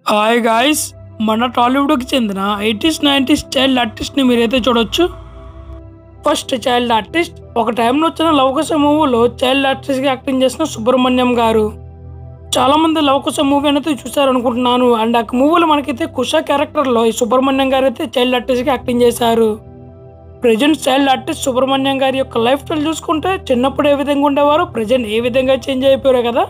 hi guys మన టాలీవుడ్కి చెందిన eighties nineties child ఆర్టిస్ట్ని మీరైతే చూడొచ్చు ఫస్ట్ చైల్డ్ ఆర్టిస్ట్ ఒక టైంలో వచ్చిన లవకుశ మూవీలో చైల్డ్ ఆర్టిస్ట్గా యాక్టింగ్ చేసిన సుబ్రహ్మణ్యం గారు చాలా మంది లవకుశ మూవీ అనేది చూసారు అనుకుంటున్నాను అండ్ ఆ మూవీలో మనకైతే కుష క్యారెక్టర్లో ఈ సుబ్రహ్మణ్యం గారు అయితే చైల్డ్ ఆర్టిస్ట్గా యాక్టింగ్ చేశారు ప్రజెంట్ చైల్డ్ ఆర్టిస్ట్ సుబ్రహ్మణ్యం గారి యొక్క లైఫ్ స్టైల్ చూసుకుంటే చిన్నప్పుడు ఏ విధంగా ఉండేవారు ప్రజెంట్ ఏ విధంగా చేంజ్ అయిపోయారు కదా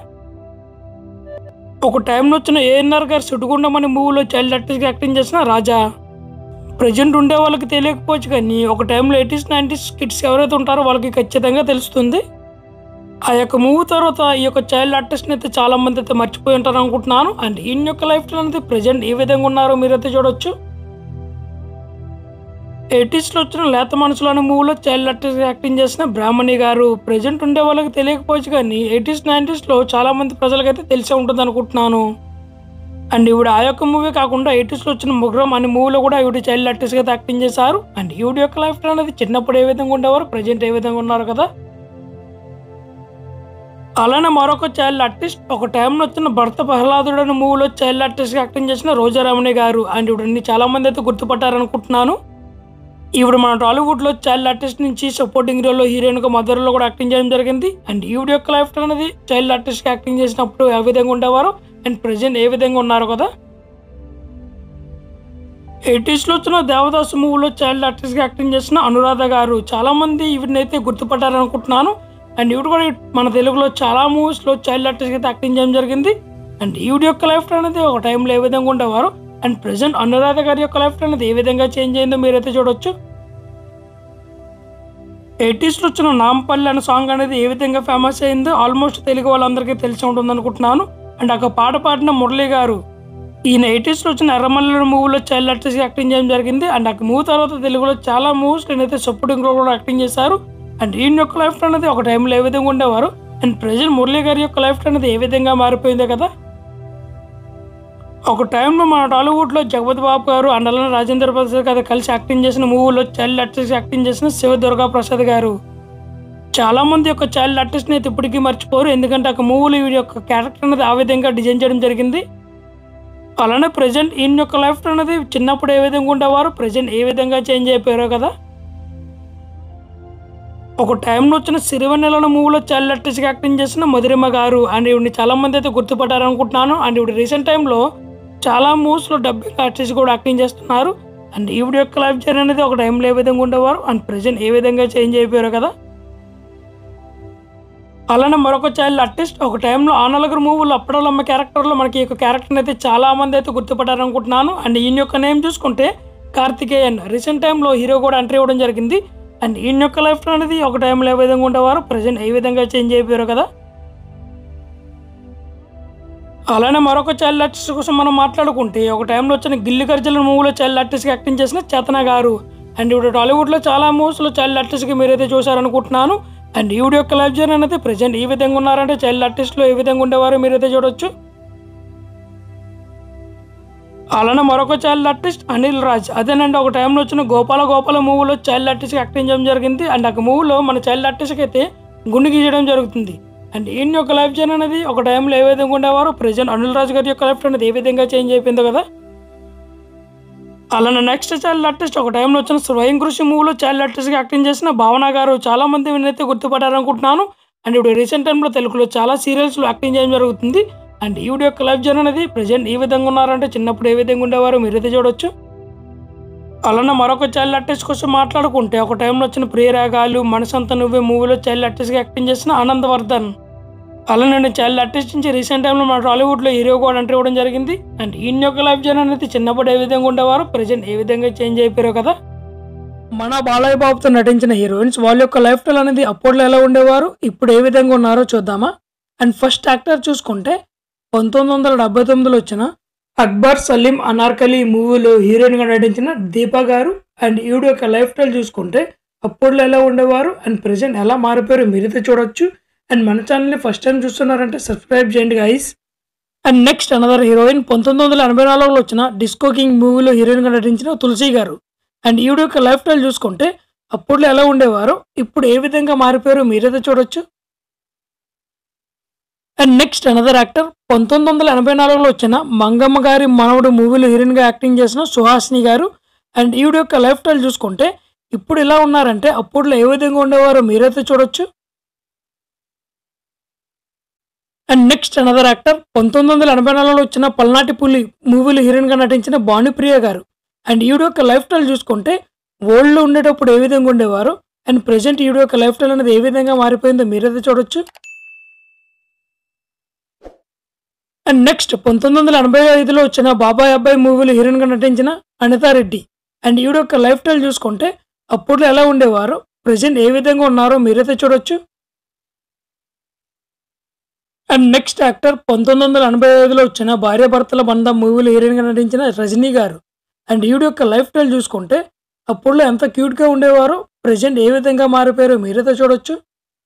ఒక టైంలో వచ్చిన ఏఎన్ఆర్ గారు సుడిగుండం అనే మూవీలో చైల్డ్ ఆర్టిస్ట్గా యాక్టింగ్ చేసిన రాజా ప్రజెంట్ ఉండే వాళ్ళకి తెలియకపోవచ్చు కానీ ఒక టైంలో ఎయిటీస్ నైంటీస్ కిడ్స్ ఎవరైతే ఉంటారో వాళ్ళకి ఖచ్చితంగా తెలుస్తుంది ఆ యొక్క మూవీ తర్వాత ఈ యొక్క చైల్డ్ ఆర్టిస్ట్ని అయితే చాలా మంది అయితే మర్చిపోయి ఉంటారు అనుకుంటున్నాను అండ్ ఈయన యొక్క లైఫ్ స్టైల్ అనేది ప్రజెంట్ ఏ విధంగా ఉన్నారో మీరైతే చూడొచ్చు ఎయిటీస్లో వచ్చిన లేత మనసులు అనే మూవీలో చైల్డ్ ఆర్టిస్ట్ యాక్టింగ్ చేసిన బ్రాహ్మణి గారు ప్రజెంట్ ఉండే వాళ్ళకి తెలియకపోవచ్చు కానీ ఎయిటీస్ నైంటీస్లో చాలా మంది ప్రజలకైతే తెలిసే ఉంటుంది అనుకుంటున్నాను అండ్ ఈవిడ ఆ యొక్క మూవీ కాకుండా ఎయిటీస్లో వచ్చిన ముగ్గురం అనే మూవీలో కూడా ఈవిడ చైల్డ్ ఆర్టిస్ట్గా అయితే యాక్టింగ్ చేశారు అండ్ ఈవిడ యొక్క లైఫ్ స్టైల్ అనేది చిన్నప్పుడు ఏ విధంగా ఉండేవారు ప్రజెంట్ ఏ విధంగా ఉన్నారు కదా అలానే మరొక చైల్డ్ ఆర్టిస్ట్ ఒక టైంలో వచ్చిన భర్త ప్రహ్లాదుడు అనే మూవీలో చైల్డ్ ఆర్టిస్ట్గా యాక్టింగ్ చేసిన రోజారామణి గారు అండ్ ఈవిడని చాలా మంది అయితే గుర్తుపట్టారనుకుంటున్నాను ఈవిడ మన టాలీవుడ్లో చైల్డ్ ఆర్టిస్ట్ నుంచి సపోర్టింగ్ రోల్లో హీరోయిన్గా మదర్లో కూడా యాక్టింగ్ చేయడం జరిగింది అండ్ ఈవిడ యొక్క లైఫ్ స్టైల్ అనేది చైల్డ్ ఆర్టిస్ట్గా యాక్టింగ్ చేసినప్పుడు ఏ విధంగా ఉండేవారు అండ్ ప్రజెంట్ ఏ విధంగా ఉన్నారు కదా ఎయిటీస్లో వచ్చిన దేవదాసు మూవీలో చైల్డ్ ఆర్టిస్ట్గా యాక్టింగ్ చేసిన అనురాధ గారు చాలా మంది ఈవిడని అయితే గుర్తుపట్టారనుకుంటున్నాను అండ్ ఈవిడ కూడా మన తెలుగులో చాలా మూవీస్లో చైల్డ్ ఆర్టిస్ట్గా అయితే యాక్టింగ్ చేయడం జరిగింది అండ్ ఈవిడ యొక్క లైఫ్ స్టైల్ అనేది ఒక టైంలో ఏ విధంగా ఉండేవారు అండ్ ప్రజెంట్ అనురాధ గారి యొక్క లైఫ్ స్టైల్ అనేది ఏ విధంగా చేంజ్ అయిందో మీరైతే చూడొచ్చు ఎయిటీస్లో వచ్చిన నాంపల్లి అనే సాంగ్ అనేది ఏ విధంగా ఫేమస్ అయిందో ఆల్మోస్ట్ తెలుగు వాళ్ళందరికీ తెలిసి ఉంటుంది అనుకుంటున్నాను అండ్ ఒక పాట పాడిన మురళి గారు ఈయన ఎయిటీస్లో వచ్చిన ఎర్రమల్లి మూవీలో చైల్డ్ ఆర్టిస్ట్ యాక్టింగ్ చేయడం జరిగింది అండ్ ఆ మూవీ తర్వాత తెలుగులో చాలా మూవీస్ నేనైతే సపోర్టింగ్ రోల్ కూడా యాక్టింగ్ చేశారు అండ్ ఈయన యొక్క లైఫ్ అనేది ఒక టైంలో ఏ విధంగా ఉండేవారు అండ్ ప్రజెంట్ మురళి గారి యొక్క లైఫ్ అనేది ఏ విధంగా మారిపోయిందో కదా ఒక టైంలో మన టాలీవుడ్లో జగపతి బాబు గారు అండ్ అలానే రాజేంద్ర ప్రసాద్ గారు కలిసి యాక్టింగ్ చేసిన మూవీలో చైల్డ్ ఆర్టిస్ట్ యాక్టింగ్ చేసిన శివ దుర్గా ప్రసాద్ గారు చాలా మంది యొక్క చైల్డ్ ఆర్టిస్ట్ని అయితే ఇప్పటికీ మర్చిపోరు ఎందుకంటే ఒక మూవీలో వీడి యొక్క క్యారెక్టర్ అనేది ఆ విధంగా డిజైన్ చేయడం జరిగింది అలానే ప్రజెంట్ ఈయన యొక్క లైఫ్ అనేది చిన్నప్పుడు ఏ విధంగా ఉండేవారు ప్రజెంట్ ఏ విధంగా చేంజ్ అయిపోయారో కదా ఒక టైంలో వచ్చిన సిరివెన్నెల మూవీలో చైల్డ్ ఆర్టిస్ట్గా యాక్టింగ్ చేసిన మధురిమ గారు అండ్ ఈవిడిని చాలా మంది అయితే గుర్తుపట్టారు అనుకుంటున్నాను అండ్ ఈవిడ రీసెంట్ టైంలో చాలా మూవీస్లో డబ్బింగ్ ఆర్టిస్ట్ కూడా యాక్టింగ్ చేస్తున్నారు అండ్ ఈవిడ యొక్క లైఫ్ జర్నీ అనేది ఒక టైంలో ఏ విధంగా ఉండేవారు అండ్ ప్రజెంట్ ఏ విధంగా చేంజ్ అయిపోయారు కదా అలానే మరొక చైల్డ్ ఆర్టిస్ట్ ఒక టైంలో ఆనలగర్ మూవీలో అప్పడలమ్మ క్యారెక్టర్లో మనకి ఈ యొక్క క్యారెక్టర్ని అయితే చాలా మంది అయితే గుర్తుపట్టారు అనుకుంటున్నాను అండ్ ఈయన యొక్క నేమ్ చూసుకుంటే కార్తికేయన్ రీసెంట్ టైంలో హీరో కూడా ఎంట్రీ ఇవ్వడం జరిగింది అండ్ ఈయన యొక్క లైఫ్ అనేది ఒక టైంలో ఏ విధంగా ఉండేవారు ప్రజెంట్ ఏ విధంగా చేంజ్ అయిపోయారు కదా అలానే మరొక చైల్డ్ ఆర్టిస్ట్ కోసం మనం మాట్లాడుకుంటే ఒక టైంలో వచ్చిన గిల్లి గర్జల మూవీలో చైల్డ్ ఆర్టిస్ట్గా యాక్టింగ్ చేసిన చేతన గారు అండ్ ఇప్పుడు టాలీవుడ్లో చాలా మూవీస్లో చైల్డ్ ఆర్టిస్ట్గా మీరైతే చూసారనుకుంటున్నాను అండ్ ఈవిడ యొక్క లైఫ్ జర్నీ అనేది ప్రజెంట్ ఈ విధంగా ఉన్నారంటే చైల్డ్ ఆర్టిస్ట్లో ఏ విధంగా ఉండేవారో మీరైతే చూడొచ్చు అలానే మరొక చైల్డ్ ఆర్టిస్ట్ అనిల్ రాజ్ అదేనండి ఒక టైంలో వచ్చిన గోపాల గోపాల మూవీలో చైల్డ్ ఆర్టిస్ట్గా యాక్టింగ్ చేయడం జరిగింది అండ్ ఆ మూవీలో మన చైల్డ్ ఆర్టిస్ట్కి అయితే గుండు గీయడం జరుగుతుంది అండ్ ఈయన యొక్క లైఫ్ జర్నీ అనేది ఒక టైంలో ఏ విధంగా ఉండేవారు ప్రజెంట్ అనిల్ రాజ్ గారి యొక్క లైఫ్ అనేది ఏ విధంగా చేంజ్ అయిపోయిందో కదా అలానే నెక్స్ట్ చైల్డ్ ఆర్టిస్ట్ ఒక టైంలో వచ్చిన స్వయం కృషి మూవీలో చైల్డ్ ఆర్టిస్ట్గా యాక్టింగ్ చేసిన భావన గారు చాలా మంది వినైతే గుర్తుపట్టారనుకుంటున్నాను అండ్ ఇప్పుడు రీసెంట్ టైంలో తెలుగులో చాలా సీరియల్స్లో యాక్టింగ్ చేయడం జరుగుతుంది అండ్ ఈవిడ యొక్క లైఫ్ జర్నీ అనేది ప్రజెంట్ ఈ విధంగా ఉన్నారంటే చిన్నప్పుడు ఏ విధంగా ఉండేవారు మీరైతే చూడొచ్చు అలానే మరొక చైల్డ్ ఆర్టిస్ట్ కోసం మాట్లాడుకుంటే ఒక టైంలో వచ్చిన ప్రియరాగాలు మనసంత నువ్వే మూవీలో చైల్డ్ ఆర్టిస్ట్గా యాక్టింగ్ చేసిన ఆనందవర్ధన్ అలానే చైల్డ్ ఆర్టిస్ట్ నుంచి రీసెంట్ టైంలో మన టాలీవుడ్లో హీరో కూడా ఎంట్రీ ఇవ్వడం జరిగింది అండ్ ఈయన యొక్క లైఫ్ జర్నీ అనేది చిన్నప్పుడు ఏ విధంగా ఉండేవారు ప్రజెంట్ ఏ విధంగా చేంజ్ అయిపోయారో కదా మన బాలయ్య బాబుతో నటించిన హీరోయిన్స్ వాళ్ళ యొక్క లైఫ్ స్టైల్ అనేది అప్పట్లో ఎలా ఉండేవారు ఇప్పుడు ఏ విధంగా ఉన్నారో చూద్దామా అండ్ ఫస్ట్ యాక్టర్ చూసుకుంటే పంతొమ్మిది వందల డెబ్బై తొమ్మిదిలో వచ్చిన అక్బర్ సలీం అనార్కలి మూవీలో హీరోయిన్గా నటించిన దీపా గారు అండ్ ఈవిడ యొక్క లైఫ్ స్టైల్ చూసుకుంటే అప్పట్లో ఎలా ఉండేవారు అండ్ ప్రజెంట్ ఎలా మారిపోయారు మీరైతే చూడొచ్చు అండ్ మన ఛానల్ని ఫస్ట్ టైం చూస్తున్నారంటే సబ్స్క్రైబ్ చేయండి guys and next another heroine పంతొమ్మిది వందల ఎనభై నాలుగులో వచ్చిన డిస్కో కింగ్ మూవీలో హీరోయిన్గా నటించిన తులసి గారు అండ్ ఈవిడ యొక్క లైఫ్ స్టైల్ చూసుకుంటే అప్పట్లో ఎలా ఉండేవారు ఇప్పుడు ఏ విధంగా మారిపోయారో మీరైతే చూడొచ్చు అండ్ నెక్స్ట్ అనదర్ యాక్టర్ పంతొమ్మిది వందల ఎనభై నాలుగులో వచ్చిన మంగమ్మ గారి మనవడు మూవీలో హీరోయిన్గా యాక్టింగ్ చేసిన సుహాసిని గారు అండ్ ఈవిడ యొక్క లైఫ్ స్టైల్ చూసుకుంటే ఇప్పుడు ఇలా ఉన్నారంటే అప్పుడులో ఏ విధంగా ఉండేవారో మీరైతే చూడొచ్చు అండ్ నెక్స్ట్ అనదర్ యాక్టర్ పంతొమ్మిది వందల ఎనభై నాలుగులో వచ్చిన పల్నాటి పులి మూవీలో హీరోయిన్గా నటించిన భానుప్రియ గారు అండ్ ఈవిడ యొక్క లైఫ్ స్టైల్ చూసుకుంటే ఓల్డ్లో ఉండేటప్పుడు ఏ విధంగా ఉండేవారు అండ్ ప్రజెంట్ ఈవిడ యొక్క లైఫ్ స్టైల్ అనేది ఏ విధంగా మారిపోయిందో మీరైతే చూడొచ్చు అండ్ నెక్స్ట్ పంతొమ్మిది వందల ఎనభై ఐదులో వచ్చిన బాబాయ్ అబ్బాయి మూవీలో హీరోయిన్గా నటించిన అనితారెడ్డి అండ్ ఈవిడ యొక్క లైఫ్ స్టైల్ చూసుకుంటే అప్పట్లో ఎలా ఉండేవారో ప్రజెంట్ ఏ విధంగా ఉన్నారో మీరైతే చూడొచ్చు అండ్ నెక్స్ట్ యాక్టర్ పంతొమ్మిది వందల ఎనభై ఐదులో వచ్చిన భార్యాభర్తల బంధం మూవీలో హీరోయిన్గా నటించిన రజనీ గారు అండ్ ఈవిడ యొక్క లైఫ్ స్టైల్ చూసుకుంటే అప్పుడులో ఎంత క్యూట్గా ఉండేవారో ప్రజెంట్ ఏ విధంగా మారిపోయారో మీరైతే చూడొచ్చు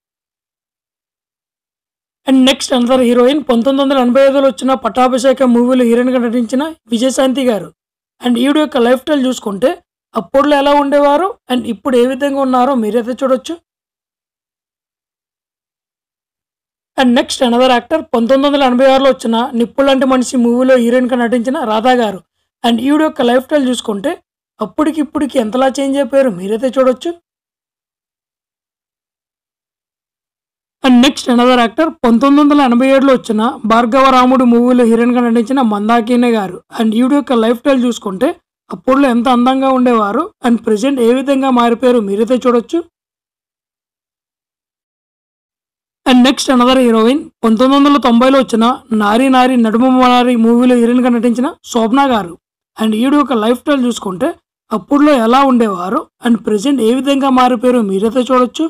అండ్ నెక్స్ట్ అనదర్ హీరోయిన్ పంతొమ్మిది వందల ఎనభై ఐదులో వచ్చిన పట్టాభిషేకం మూవీలో హీరోయిన్గా నటించిన విజయశాంతి గారు అండ్ ఈవిడ యొక్క లైఫ్ స్టైల్ చూసుకుంటే అప్పుడులో ఎలా ఉండేవారో అండ్ ఇప్పుడు ఏ విధంగా ఉన్నారో మీరైతే చూడొచ్చు అండ్ నెక్స్ట్ అనదర్ యాక్టర్ పంతొమ్మిది వందల ఎనభై ఆరులో వచ్చిన నిప్పులాంటి మనిషి మూవీలో హీరోయిన్గా నటించిన రాధా గారు అండ్ ఈవిడ యొక్క లైఫ్ స్టైల్ చూసుకుంటే అప్పటికి ఇప్పటికి ఎంతలా చేంజ్ అయిపోయారో మీరైతే చూడొచ్చు అండ్ నెక్స్ట్ అనదర్ యాక్టర్ పంతొమ్మిది వందల ఎనభై ఏడులో వచ్చిన భార్గవ రాముడు మూవీలో హీరోయిన్గా నటించిన మందాకినే గారు అండ్ ఈవిడ యొక్క లైఫ్ స్టైల్ చూసుకుంటే అప్పుడులో ఎంత అందంగా ఉండేవారు అండ్ ప్రజెంట్ ఏ విధంగా మారిపోయారో మీరైతే చూడొచ్చు అండ్ నెక్స్ట్ అనదర్ హీరోయిన్ పంతొమ్మిది వందల తొంభైలో వచ్చిన నారి నారి నడుమ నారి మూవీలో హీరోయిన్గా నటించిన శోభనా గారు అండ్ ఈవిడ యొక్క లైఫ్ స్టైల్ చూసుకుంటే అప్పుడులో ఎలా ఉండేవారు అండ్ ప్రజెంట్ ఏ విధంగా మారిపోయారో మీరైతే చూడొచ్చు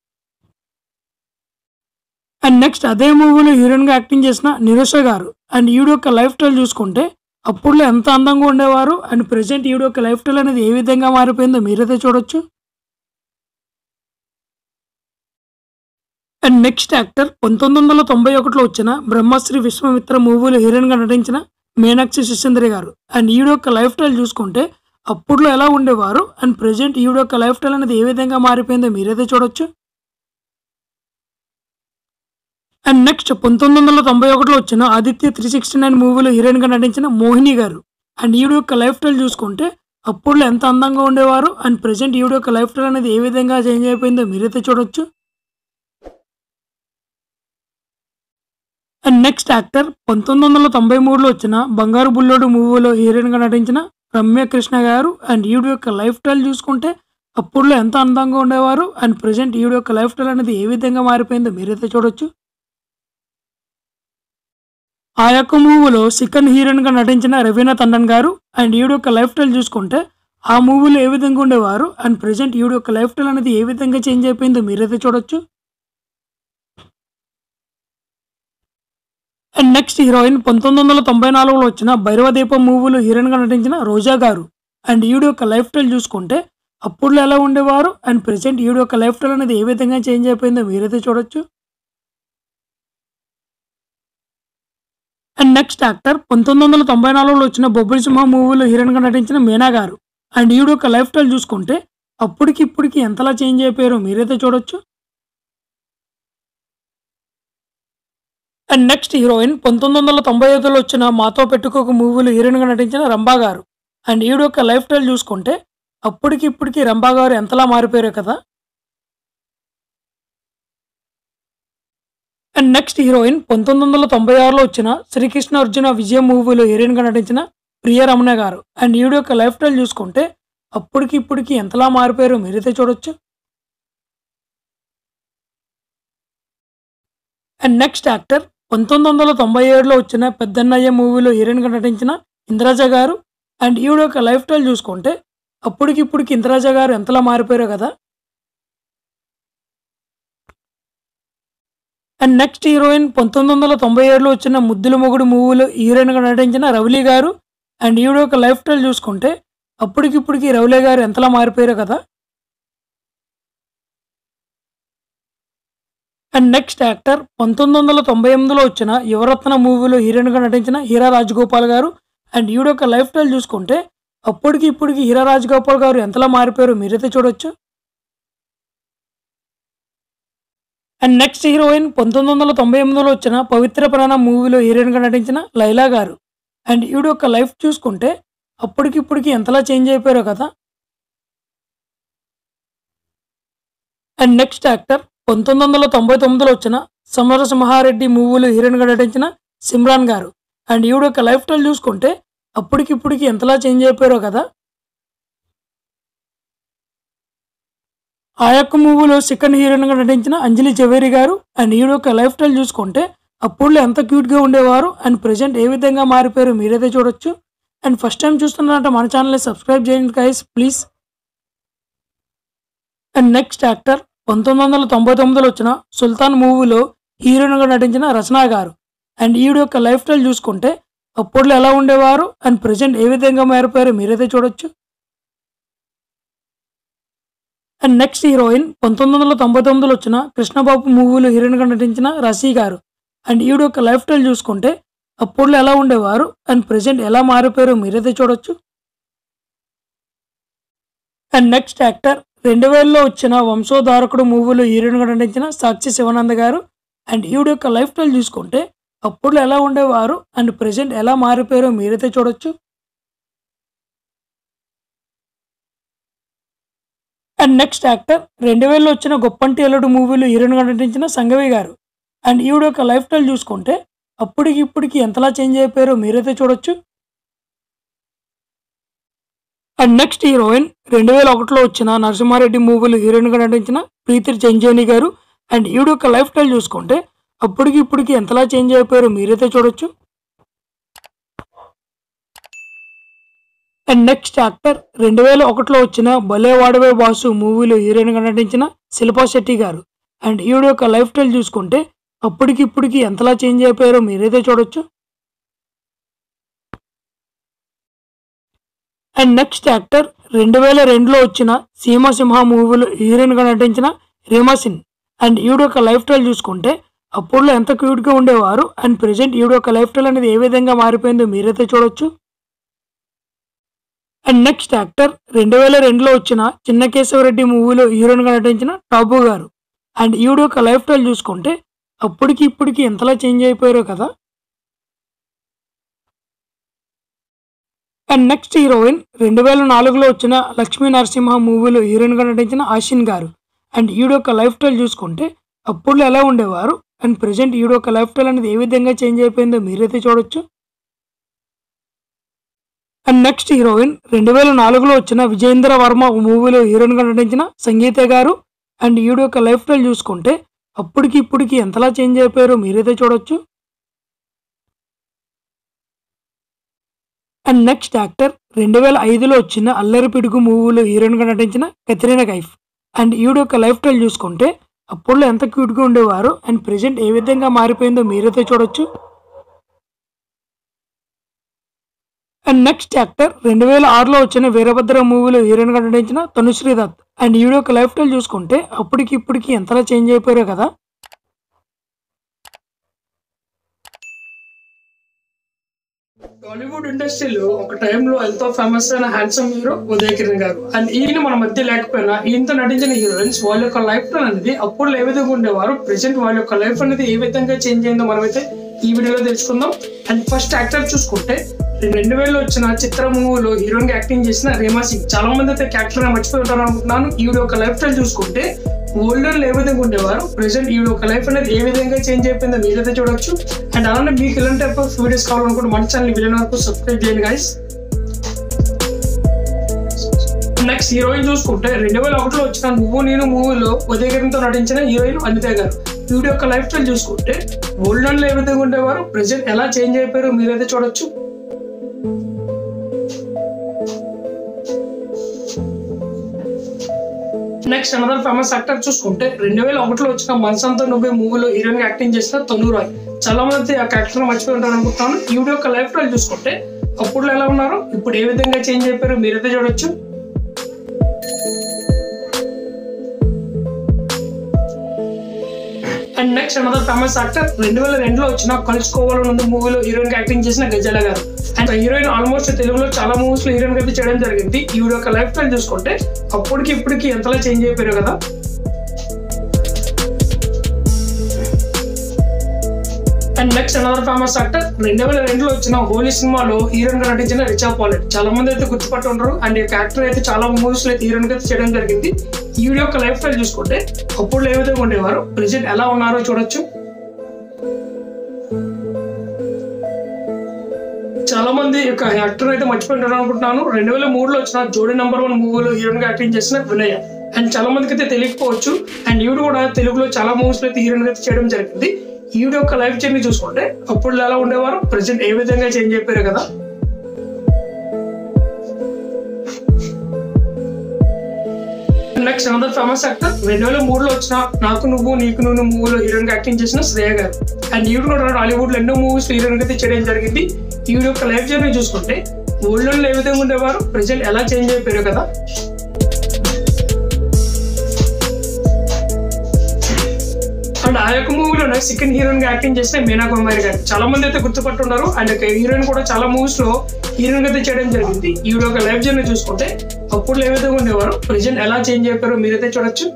అండ్ నెక్స్ట్ అదే మూవీలో హీరోయిన్గా యాక్టింగ్ చేసిన నిరుష గారు అండ్ ఈవిడ యొక్క లైఫ్ స్టైల్ చూసుకుంటే అప్పుడులో ఎంత అందంగా ఉండేవారు అండ్ ప్రజెంట్ ఈవిడ యొక్క లైఫ్ స్టైల్ అనేది ఏ విధంగా మారిపోయిందో మీరైతే చూడొచ్చు అండ్ నెక్స్ట్ యాక్టర్ పంతొమ్మిది వందల తొంభై ఒకటిలో వచ్చిన బ్రహ్మశ్రీ విశ్వమిత్ర మూవీలో హీరోయిన్గా నటించిన మీనాక్షి సుశేంద్రి గారు అండ్ ఈవిడ యొక్క లైఫ్ స్టైల్ చూసుకుంటే అప్పుడులో ఎలా ఉండేవారు అండ్ ప్రజెంట్ ఈవిడ యొక్క లైఫ్ స్టైల్ అనేది ఏ విధంగా మారిపోయిందో మీరైతే చూడొచ్చు అండ్ నెక్స్ట్ పంతొమ్మిది వందల తొంభై ఒకటిలో వచ్చిన ఆదిత్య త్రీ సిక్స్టీ నైన్ మూవీలో హీరోయిన్గా నటించిన మోహిని గారు అండ్ ఈవిడ యొక్క లైఫ్ స్టైల్ చూసుకుంటే అప్పుడులో ఎంత అందంగా ఉండేవారు అండ్ ప్రజెంట్ ఈవిడ యొక్క లైఫ్ స్టైల్ అనేది ఏ విధంగా చేంజ్ అయిపోయిందో మీరైతే చూడొచ్చు అండ్ నెక్స్ట్ యాక్టర్ పంతొమ్మిది వందల తొంభై మూడులో వచ్చిన బంగారు బుల్లోడు మూవీలో హీరోయిన్గా నటించిన రమ్య కృష్ణ గారు అండ్ ఈవిడ యొక్క లైఫ్ స్టైల్ చూసుకుంటే అప్పుడులో ఎంత అందంగా ఉండేవారు అండ్ ప్రజెంట్ ఈవిడ యొక్క లైఫ్ స్టైల్ అనేది ఏ విధంగా మారిపోయిందో మీరైతే చూడొచ్చు ఆ యొక్క మూవీలో సెకండ్ హీరోయిన్గా నటించిన రవీనా తండన్ గారు అండ్ ఈవిడ యొక్క లైఫ్ స్టైల్ చూసుకుంటే ఆ మూవీలో ఏ విధంగా ఉండేవారు అండ్ ప్రజెంట్ ఈవిడ యొక్క లైఫ్ స్టైల్ అనేది ఏ విధంగా చేంజ్ అయిపోయిందో మీరైతే చూడొచ్చు అండ్ నెక్స్ట్ హీరోయిన్ పంతొమ్మిది వందల తొంభై నాలుగులో వచ్చిన భైరవదీపం మూవీలో హీరోయిన్గా నటించిన రోజా గారు అండ్ ఈవిడ యొక్క లైఫ్ స్టైల్ చూసుకుంటే అప్పుడులో ఎలా ఉండేవారు అండ్ ప్రజెంట్ ఈవిడ యొక్క లైఫ్ స్టైల్ అనేది ఏ విధంగా చేంజ్ అయిపోయిందో మీరైతే చూడొచ్చు అండ్ నెక్స్ట్ యాక్టర్ పంతొమ్మిది వందల తొంభై నాలుగులో వచ్చిన బొబ్బిలి సింహ మూవీలో హీరోయిన్గా నటించిన మీనా గారు అండ్ ఈవిడ యొక్క లైఫ్ స్టైల్ చూసుకుంటే అప్పటికి ఇప్పటికి ఎంతలా చేంజ్ అయిపోయారో మీరైతే చూడొచ్చు అండ్ నెక్స్ట్ హీరోయిన్ పంతొమ్మిది వందల తొంభై ఐదులో వచ్చిన మాతో పెట్టుకోక మూవీలో హీరోయిన్గా నటించిన రంభా గారు అండ్ ఈవిడ యొక్క లైఫ్ స్టైల్ చూసుకుంటే అప్పటికి ఇప్పటికి రంభా గారు ఎంతలా మారిపోయారు కదా అండ్ నెక్స్ట్ హీరోయిన్ పంతొమ్మిది వందల తొంభై ఆరులో వచ్చిన శ్రీకృష్ణ అర్జున విజయ మూవీలో హీరోయిన్గా నటించిన ప్రియ రమణ గారు అండ్ ఈవిడ యొక్క లైఫ్ స్టైల్ చూసుకుంటే అప్పటికి ఇప్పటికి ఎంతలా మారిపోయారో మీరైతే చూడొచ్చు అండ్ నెక్స్ట్ యాక్టర్ పంతొమ్మిది వందల తొంభై ఏడులో వచ్చిన పెద్దన్నయ్య మూవీలో హీరోయిన్గా నటించిన ఇంద్రాజ గారు అండ్ ఈవిడ యొక్క లైఫ్ స్టైల్ చూసుకుంటే అప్పటికి ఇప్పటికి ఇంద్రాజ గారు ఎంతలా మారిపోయారో కదా అండ్ నెక్స్ట్ హీరోయిన్ పంతొమ్మిది వందల తొంభై ఏడులో వచ్చిన ముద్దుల మొగుడు మూవీలో హీరోయిన్గా నటించిన రవలి గారు అండ్ ఈవిడ యొక్క లైఫ్ స్టైల్ చూసుకుంటే అప్పటికిప్పటికి రవలి గారు ఎంతలా మారిపోయారో కదా అండ్ నెక్స్ట్ యాక్టర్ పంతొమ్మిది వందల తొంభై ఎనిమిదిలో వచ్చిన యువరత్న మూవీలో హీరోయిన్గా నటించిన హీరా రాజగోపాల్ గారు అండ్ ఈవిడ యొక్క లైఫ్ స్టైల్ చూసుకుంటే అప్పటికి ఇప్పటికి హీరా రాజగోపాల్ గారు ఎంతలా మారిపోయారో మీరైతే చూడొచ్చు అండ్ నెక్స్ట్ హీరోయిన్ పంతొమ్మిది వందల తొంభై ఎనిమిదిలో వచ్చిన పవిత్ర ప్రాణం మూవీలో హీరోయిన్గా నటించిన లైలా గారు అండ్ ఈవిడ యొక్క లైఫ్ చూసుకుంటే అప్పటికిప్పటికి ఎంతలా చేంజ్ అయిపోయారో కదా అండ్ నెక్స్ట్ యాక్టర్ పంతొమ్మిది వందల తొంభై తొమ్మిదిలో వచ్చిన సమరసింహారెడ్డి మూవీలో హీరోయిన్గా నటించిన సిమ్రాన్ గారు అండ్ ఈవిడ యొక్క లైఫ్ స్టైల్ చూసుకుంటే అప్పటికిప్పటికి ఎంతలా చేంజ్ అయిపోయారో కదా ఆ యొక్క మూవీలో సెకండ్ హీరోయిన్గా నటించిన అంజలి జవేరి గారు అండ్ ఈవిడ యొక్క లైఫ్ స్టైల్ చూసుకుంటే అప్పుడులో ఎంత క్యూట్గా ఉండేవారు అండ్ ప్రజెంట్ ఏ విధంగా మారిపోయారు మీరైతే చూడొచ్చు అండ్ ఫస్ట్ టైం చూస్తున్నారంటే మన ఛానల్ని సబ్స్క్రైబ్ చేయండి guys please and next actor పంతొమ్మిది వందల తొంభై తొమ్మిదిలో వచ్చిన సుల్తాన్ మూవీలో హీరోయిన్గా నటించిన రచనా గారు అండ్ ఈవిడ యొక్క లైఫ్ స్టైల్ చూసుకుంటే అప్పట్లో ఎలా ఉండేవారు అండ్ ప్రజెంట్ ఏ విధంగా మారిపోయారు మీరైతే చూడొచ్చు అండ్ నెక్స్ట్ హీరోయిన్ పంతొమ్మిది వందల తొంభై తొమ్మిదిలో వచ్చిన కృష్ణబాబు మూవీలో హీరోయిన్గా నటించిన రసీ గారు అండ్ ఈవిడ యొక్క లైఫ్ స్టైల్ చూసుకుంటే అప్పట్లో ఎలా ఉండేవారు అండ్ ప్రజెంట్ ఎలా మారిపోయారో మీరైతే చూడొచ్చు అండ్ నెక్స్ట్ యాక్టర్ రెండు వేలలో వచ్చిన వంశోధారకుడు మూవీలో హీరోయిన్గా నటించిన సాక్షి శివానంద గారు అండ్ ఈవిడ యొక్క లైఫ్ స్టైల్ చూసుకుంటే అప్పుడు ఎలా ఉండేవారు అండ్ ప్రజెంట్ ఎలా మారిపోయారో మీరైతే చూడొచ్చు అండ్ నెక్స్ట్ యాక్టర్ రెండు వేలలో వచ్చిన గొప్పంటి ఎల్లుడు మూవీలో హీరోయిన్గా నటించిన సంగవి గారు అండ్ ఈవిడ యొక్క లైఫ్ స్టైల్ చూసుకుంటే అప్పటికి ఇప్పటికి ఎంతలా చేంజ్ అయిపోయారో మీరైతే చూడొచ్చు అండ్ నెక్స్ట్ హీరోయిన్ రెండు వేల ఒకటిలో వచ్చిన నరసింహారెడ్డి మూవీలో హీరోయిన్గా నటించిన ప్రీతి చెంజోని గారు అండ్ ఈవిడ యొక్క లైఫ్ స్టైల్ చూసుకుంటే అప్పటికి ఇప్పటికి ఎంతలా చేంజ్ అయిపోయారో మీరైతే చూడొచ్చు అండ్ నెక్స్ట్ యాక్టర్ రెండు వేల ఒకటిలో వచ్చిన భలే వాడవే బాసు మూవీలో హీరోయిన్గా నటించిన శిల్పా శెట్టి గారు అండ్ ఈవిడ యొక్క లైఫ్ స్టైల్ చూసుకుంటే అప్పటికి ఇప్పటికి ఎంతలా చేంజ్ అయిపోయారో మీరైతే చూడొచ్చు అండ్ నెక్స్ట్ యాక్టర్ రెండు వేల రెండులో వచ్చిన సీమసింహ మూవీలో హీరోయిన్గా నటించిన రీమా సింగ్ అండ్ ఈవిడ యొక్క లైఫ్ స్టైల్ చూసుకుంటే అప్పుడులో ఎంత క్యూట్గా ఉండేవారు అండ్ ప్రజెంట్ ఈవిడ యొక్క లైఫ్ స్టైల్ అనేది ఏ విధంగా మారిపోయిందో మీరైతే చూడొచ్చు అండ్ నెక్స్ట్ యాక్టర్ రెండు వేల రెండులో వచ్చిన చిన్న కేశవరెడ్డి మూవీలో హీరోయిన్గా నటించిన టాబు గారు అండ్ ఈవిడ యొక్క లైఫ్ స్టైల్ చూసుకుంటే అప్పటికి ఇప్పటికి ఎంతలా చేంజ్ అయిపోయారో కదా అండ్ నెక్స్ట్ హీరోయిన్ రెండు వేల నాలుగులో వచ్చిన లక్ష్మీ నరసింహ మూవీలో హీరోయిన్గా నటించిన ఆషిన్ గారు అండ్ ఈవిడ యొక్క లైఫ్ స్టైల్ చూసుకుంటే అప్పుడు ఎలా ఉండేవారు అండ్ ప్రజెంట్ ఈవిడ యొక్క లైఫ్ స్టైల్ అనేది ఏ విధంగా చేంజ్ అయిపోయిందో మీరైతే చూడొచ్చు అండ్ నెక్స్ట్ హీరోయిన్ రెండు వేల నాలుగులో వచ్చిన విజయేంద్ర వర్మ మూవీలో హీరోయిన్గా నటించిన సంగీత గారు అండ్ ఈవిడ యొక్క లైఫ్ స్టైల్ చూసుకుంటే అప్పటికి ఇప్పటికి ఎంతలా చేంజ్ అయిపోయారో మీరైతే చూడొచ్చు అండ్ నెక్స్ట్ యాక్టర్ రెండు వేల ఐదులో వచ్చిన అల్లరి పిడుగు మూవీలో హీరోయిన్గా నటించిన కత్రీనా కైఫ్ అండ్ ఈవిడ యొక్క లైఫ్ స్టైల్ చూసుకుంటే అప్పుడులో ఎంత క్యూట్గా ఉండేవారు అండ్ ప్రజెంట్ ఏ విధంగా మారిపోయిందో మీరైతే చూడొచ్చు అండ్ నెక్స్ట్ యాక్టర్ రెండు వేల ఆరులో వచ్చిన వీరభద్ర మూవీలో హీరోయిన్గా నటించిన తనుశ్రీ దత్ అండ్ ఈవిడ యొక్క లైఫ్ స్టైల్ చూసుకుంటే అప్పటికి ఇప్పటికి ఎంతలా చేంజ్ అయిపోయారో కదా టాలీవుడ్ ఇండస్ట్రీలో ఒక టైంలో ఎంతో ఫేమస్ అయిన హ్యాండ్సమ్ హీరో ఉదయ్ కిరణ్ గారు అండ్ ఈయన మన మధ్య లేకపోయినా ఈయనతో నటించిన హీరోయిన్స్ వాళ్ళ యొక్క లైఫ్ స్టైల్ అనేది అప్పుడు ఏ విధంగా ఉండేవారు ప్రెసెంట్ వాళ్ళ యొక్క లైఫ్ అనేది ఏ విధంగా చేంజ్ అయిందో మనమైతే ఈ వీడియోలో తెలుసుకుందాం అండ్ ఫస్ట్ యాక్టర్ చూసుకుంటే రెండు వేలలో వచ్చిన చిత్ర మూవీలో హీరోయిన్ గా యాక్టింగ్ చేసిన రేమా సింగ్ చాలా మంది అయితే క్యారెక్టర్ మర్చిపోయి ఉంటారు అనుకుంటున్నాను ఈవిడ ఒక లైఫ్ స్టైల్ చూసుకుంటే ఓల్డర్ ఏ విధంగా ఉండేవారు ప్రెసెంట్ ఈవిడ ఒక లైఫ్ అనేది ఏ విధంగా చేంజ్ అయిపోయిందో మీరైతే చూడొచ్చు అండ్ అలానే మీకు ఇలాంటి టైప్ ఆఫ్ వీడియోస్ కావాలనుకుంటే మన ఛానల్ వీడియో వరకు సబ్స్క్రైబ్ చేయండి గైస్ నెక్స్ట్ హీరోయిన్ చూసుకుంటే రెండు వేల ఒకటిలో వచ్చిన నువ్వు నేను మూవీలో ఉదయగిరితో నటించిన హీరోయిన్ అనిత గారు ఈవిడ యొక్క లైఫ్ స్టైల్ చూసుకుంటే ఓల్డ్ లో ఏ విధంగా ఉండేవారు ప్రెసెంట్ ఎలా చేంజ్ అయిపోయారో మీరైతే చూడొచ్చు నెక్స్ట్ అనదర్ ఫేమస్ యాక్టర్ చూసుకుంటే రెండు వేల ఒకటిలో వచ్చిన మనసంతో నువ్వే మూవీలో హీరోయిన్ యాక్టింగ్ చేసిన తను రాయ్ చాలా మంది ఆ క్యారెక్టర్ మర్చిపోయి ఉంటారు అనుకుంటున్నాను ఈవిడ యొక్క లైఫ్ స్టైల్ చూసుకుంటే అప్పుడు ఎలా ఉన్నారు ఇప్పుడు ఏ విధంగా చేంజ్ అయిపోయారు మీరైతే చూడొచ్చు and next another famous actor రెండు వేల రెండులో వచ్చిన కలుసుకోవాలని ఉంది మూవీలో హీరోయిన్ గా యాక్టింగ్ చేసిన గజాల గారు అండ్ హీరోయిన్ ఆల్మోస్ట్ తెలుగులో చాలా మూవీస్ లో హీరోయిన్ గా అయితే చేయడం జరిగింది ఈవిడ యొక్క లైఫ్ స్టైల్ చూసుకుంటే అప్పటికి ఇప్పటికి ఎంతలా చేంజ్ అయిపోయారు కదా and next another famous actor రెండు వేల రెండులో వచ్చిన హోలీ సినిమాలో హీరోయిన్ గా నటించిన రిచా పాలెట్ చాలా మంది అయితే గుర్తుపట్టి ఉంటారు అండ్ ఈ యాక్టర్ అయితే చాలా మూవీస్ లో అయితే హీరోయిన్ గా చేయడం జరిగింది ఈ వీడియో యొక్క లైఫ్ స్టైల్ చూసుకుంటే అప్పుడు ఏ విధంగా ఉండేవారు ప్రెసెంట్ ఎలా ఉన్నారో చూడొచ్చు చాలా మంది యొక్క యాక్టర్ అయితే మర్చిపోయింటారు అనుకుంటున్నాను రెండు వేల మూడులో వచ్చిన జోడీ నెంబర్ వన్ మూవీలో హీరోయిన్ గా యాక్టింగ్ చేసిన వినయ అండ్ చాలా మందికి అయితే తెలియకపోవచ్చు అండ్ ఈవిడ కూడా తెలుగులో చాలా మూవీస్ లో అయితే హీరోయిన్ గా అయితే చేయడం జరిగింది ఈవిడ యొక్క లైఫ్ జర్నీ చూసుకుంటే అప్పుడు ఎలా ఉండేవారు ప్రెసెంట్ ఏ విధంగా చేంజ్ అయిపోయారు కదా నెక్స్ట్ అనదర్ ఫేమస్ యాక్టర్ రెండు వేల మూడులో వచ్చిన నాకు నువ్వు నీకు నువ్వు మూవీలో హీరోయిన్ గా యాక్టింగ్ చేసిన శ్రేయ గారు అండ్ ఈవిడ కూడా హాలీవుడ్ లో ఎన్నో మూవీస్ హీరోయిన్ గా చేయడం జరిగింది ఈవిడ యొక్క లైఫ్ జర్నీ చూసుకుంటే ఓల్డ్ లో ఏ విధంగా ఉండేవారు ప్రెసెంట్ ఎలా చేంజ్ అయిపోయారు కదా అండ్ ఆ యొక్క మూవీలో సెకండ్ హీరోయిన్ గా యాక్టింగ్ చేసిన మీనా కుమారి గారు చాలా మంది అయితే గుర్తుపట్టుంటారు అండ్ హీరోయిన్ కూడా చాలా మూవీస్ లో హీరోయిన్ అయితే చేయడం జరిగింది ఈవిడ ఒక లైఫ్ జర్నీ చూసుకుంటే అప్పుడు ఏ విధంగా ఉండేవారు ప్రెసెంట్ ఎలా చేంజ్ అయిపోయారో మీరైతే చూడొచ్చు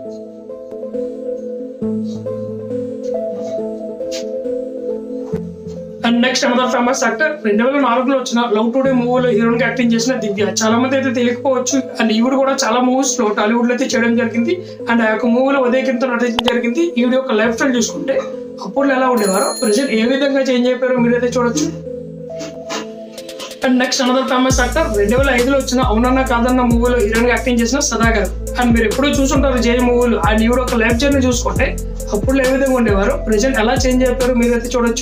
and next another famous actor రెండు వేల నాలుగులో వచ్చిన లవ్ టుడే మూవీలో హీరోయిన్ గా యాక్టింగ్ చేసిన దివ్య చాలా మంది అయితే తెలియకపోవచ్చు అండ్ ఈవిడ కూడా చాలా మూవీస్ లో టాలీవుడ్ లో అయితే చేయడం జరిగింది అండ్ ఆ యొక్క మూవీలో ఉదయ కింద నటించడం జరిగింది ఈవిడ యొక్క లైఫ్ స్టైల్ చూసుకుంటే అప్పుడు ఎలా ఉండేవారు ప్రెసెంట్ ఏ విధంగా చేంజ్ అయిపోయారో మీరైతే చూడొచ్చు and next another famous actor రెండు వేల ఐదులో వచ్చిన అవునన్న కాదన్న మూవీలో హీరోయిన్ గా యాక్టింగ్ చేసిన సదా గారు అండ్ మీరు ఎప్పుడూ చూసుంటారు జై మూవీలు అండ్ ఈవిడ ఒక లైఫ్ జర్నీ చూసుకుంటే అప్పుడు ఏ విధంగా ఉండేవారు ప్రెసెంట్ ఎలా చేంజ్ అయిపోయారో మీరైతే చూడొచ్చు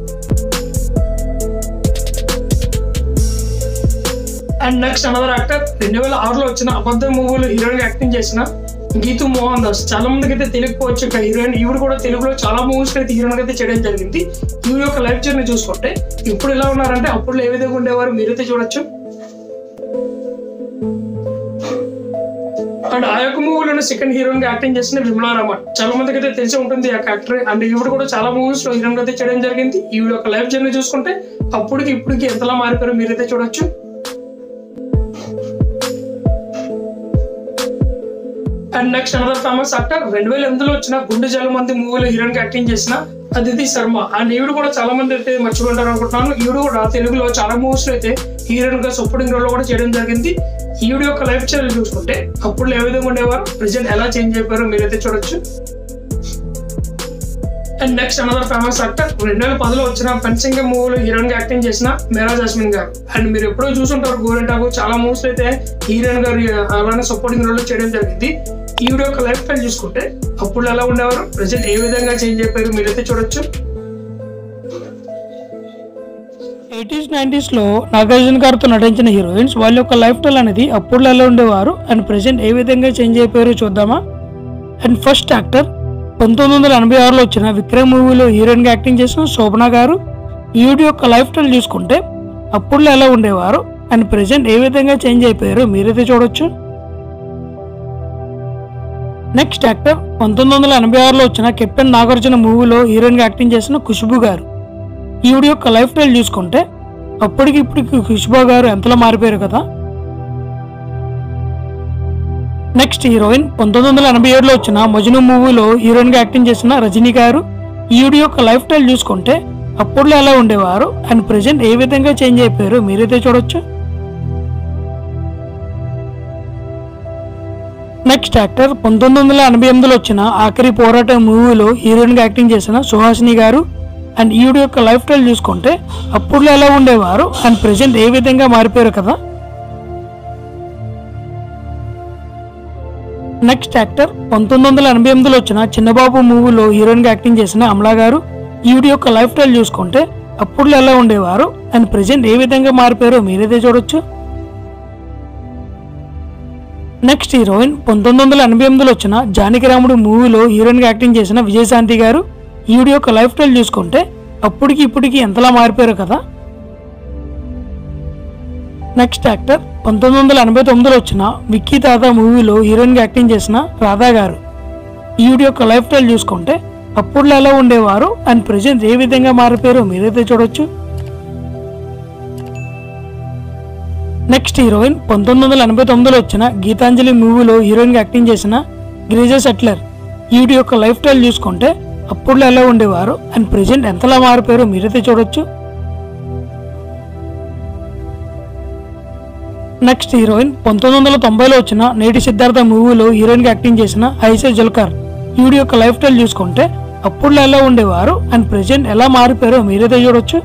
అండ్ నెక్స్ట్ అనదర్ యాక్టర్ రెండు వేల ఆరులో వచ్చిన అబద్ధ మూవీలో హీరోయిన్ గా యాక్టింగ్ చేసిన గీతు మోహన్ దాస్ చాలా మందికి అయితే తెలియకపోవచ్చు ఇక హీరోయిన్ ఈవిడ కూడా తెలుగులో చాలా మూవీస్ అయితే హీరోయిన్ అయితే చేయడం జరిగింది ఈవిడ యొక్క లైఫ్ జర్నీ చూసుకుంటే ఇప్పుడు ఎలా ఉన్నారంటే అప్పుడు ఏ విధంగా ఉండేవారు మీరైతే చూడొచ్చు అండ్ ఆ యొక్క మూవీలోనే సెకండ్ హీరోయిన్ గా యాక్టింగ్ చేసిన విమలా రమణ్ చాలా మందికి అయితే తెలిసి ఉంటుంది ఆ యాక్టర్ అండ్ ఈవిడ కూడా చాలా మూవీస్ లో హీరోయిన్ అయితే చేయడం జరిగింది ఈవిడ యొక్క లైఫ్ జర్నీ చూసుకుంటే అప్పటికి ఇప్పటికి ఎంతలా మారిపోయారో మీరైతే చూడొచ్చు and next another famous actor రెండు వేల ఎనిమిదిలో వచ్చిన గుండె జల మంది మూవీలో హీరోయిన్ గా యాక్టింగ్ చేసిన అదితి శర్మ అండ్ ఈవిడ కూడా చాలా మంది అయితే మర్చిపోంటారు అనుకుంటున్నాను ఈవిడ కూడా తెలుగులో చాలా మూవీస్ లో అయితే హీరోయిన్ గా సపోర్టింగ్ రోల్ కూడా చేయడం జరిగింది ఈవిడ యొక్క లైఫ్ స్టైల్ చూసుకుంటే అప్పుడు ఏ విధంగా ఉండేవారు ప్రెసెంట్ ఎలా చేంజ్ అయిపోయారో మీరైతే చూడొచ్చు and next another famous actor రెండు వేల పదిలో వచ్చిన పెన్సింగ్ మూవీలో హీరోయిన్ గా యాక్టింగ్ చేసిన మేరా జాస్మిన్ గారు అండ్ మీరు ఎప్పుడో చూసుంటారు గోరెంటాకు చాలా మూవీస్ అయితే హీరోయిన్ గారు అలానే సపోర్టింగ్ రోల్ చేయడం జరిగింది ఈవిడ యొక్క లైఫ్ స్టైల్ చూసుకుంటే అప్పుడు ఎలా ఉండేవారు ప్రెసెంట్ ఏ విధంగా చేంజ్ అయిపోయారు మీరైతే చూడొచ్చు ఎయిటీస్ నైంటీస్ లో నాగార్జున గారితో నటించిన హీరోయిన్స్ వాళ్ళ యొక్క లైఫ్ స్టైల్ అనేది అప్పుడు ఎలా ఉండేవారు అండ్ ప్రెసెంట్ ఏ విధంగా చేంజ్ అయిపోయారో చూద్దామా అండ్ ఫస్ట్ యాక్టర్ పంతొమ్మిది వందల ఎనభై ఆరులో వచ్చిన విక్రమ్ మూవీలో హీరోయిన్ గా యాక్టింగ్ చేసిన శోభన గారు ఈవిడ యొక్క లైఫ్ స్టైల్ చూసుకుంటే అప్పుడు ఎలా ఉండేవారు అండ్ ప్రెసెంట్ ఏ విధంగా చేంజ్ అయిపోయారో మీరైతే చూడొచ్చు నెక్స్ట్ యాక్టర్ పంతొమ్మిది వందల ఎనభై ఆరులో వచ్చిన కెప్టెన్ నాగార్జున మూవీలో హీరోయిన్ గా యాక్టింగ్ చేసిన ఖుష్బు గారు ఈవిడ యొక్క లైఫ్ స్టైల్ చూసుకుంటే అప్పటికి ఇప్పటికి ఖుష్బు గారు ఎంతలా మారిపోయారు కదా నెక్స్ట్ హీరోయిన్ పంతొమ్మిది వందల ఎనభై ఏడులో వచ్చిన మజ్ను మూవీలో హీరోయిన్ గా యాక్టింగ్ చేసిన రజనీ గారు ఈవిడ యొక్క లైఫ్ స్టైల్ చూసుకుంటే అప్పుడులో ఎలా ఉండేవారు అండ్ ప్రెసెంట్ ఏ విధంగా చేంజ్ అయిపోయారు మీరైతే చూడొచ్చు నెక్స్ట్ యాక్టర్ పంతొమ్మిది వందల ఎనభై ఎనిమిదిలో వచ్చిన ఆఖరి పోరాటం మూవీలో హీరోయిన్ గా యాక్టింగ్ చేసిన సుహాసిని గారు అండ్ ఈవిడ యొక్క లైఫ్ స్టైల్ చూసుకుంటే అప్పుడులో ఎలా ఉండేవారు అండ్ ప్రెసెంట్ ఏ విధంగా మారిపోయారు కదా నెక్స్ట్ యాక్టర్ పంతొమ్మిది వందల ఎనభై ఎనిమిదిలో వచ్చిన చిన్నబాబు మూవీలో హీరోయిన్ గా యాక్టింగ్ చేసిన అమలా గారు ఈవిడ యొక్క లైఫ్ స్టైల్ చూసుకుంటే అప్పుడులో ఎలా ఉండేవారు అండ్ ప్రెసెంట్ ఏ విధంగా మారిపోయారో మీరైతే చూడొచ్చు నెక్స్ట్ హీరోయిన్ పంతొమ్మిది వందల ఎనభై ఎనిమిదిలో వచ్చిన జానకి రాముడు మూవీలో హీరోయిన్ గా యాక్టింగ్ చేసిన విజయశాంతి గారు ఈవిడ యొక్క లైఫ్ స్టైల్ చూసుకుంటే అప్పటికి ఇప్పటికి ఎంతలా మారిపోయారు కదా నెక్స్ట్ యాక్టర్ పంతొమ్మిది వందల ఎనభై తొమ్మిదిలో వచ్చిన విక్కీ తాత మూవీలో హీరోయిన్ గా యాక్టింగ్ చేసిన రాధా గారు ఈవిడ యొక్క లైఫ్ స్టైల్ చూసుకుంటే అప్పుడులో ఎలా ఉండేవారు అండ్ ప్రెసెంట్ ఏ విధంగా మారిపోయారో మీరైతే చూడొచ్చు నెక్స్ట్ హీరోయిన్ పంతొమ్మిది వందల ఎనభై తొమ్మిదిలో వచ్చిన గీతాంజలి మూవీలో హీరోయిన్ గా యాక్టింగ్ చేసిన గిరిజా సెట్లర్ ఈవిడ యొక్క లైఫ్ స్టైల్ చూసుకుంటే అప్పుడులో ఎలా ఉండేవారు అండ్ ప్రెజెంట్ ఎంతలా మారిపోయారో మీరైతే చూడొచ్చు నెక్స్ట్ హీరోయిన్ పంతొమ్మిది వందల తొంభైలో వచ్చిన నేటి సిద్ధార్థ మూవీలో హీరోయిన్ గా యాక్టింగ్ చేసిన ఐసే జల్కర్ ఈవిడ యొక్క లైఫ్ స్టైల్ చూసుకుంటే అప్పుడులో ఎలా ఉండేవారు అండ్ ప్రెజెంట్ ఎలా మారిపోయారో మీరైతే చూడొచ్చు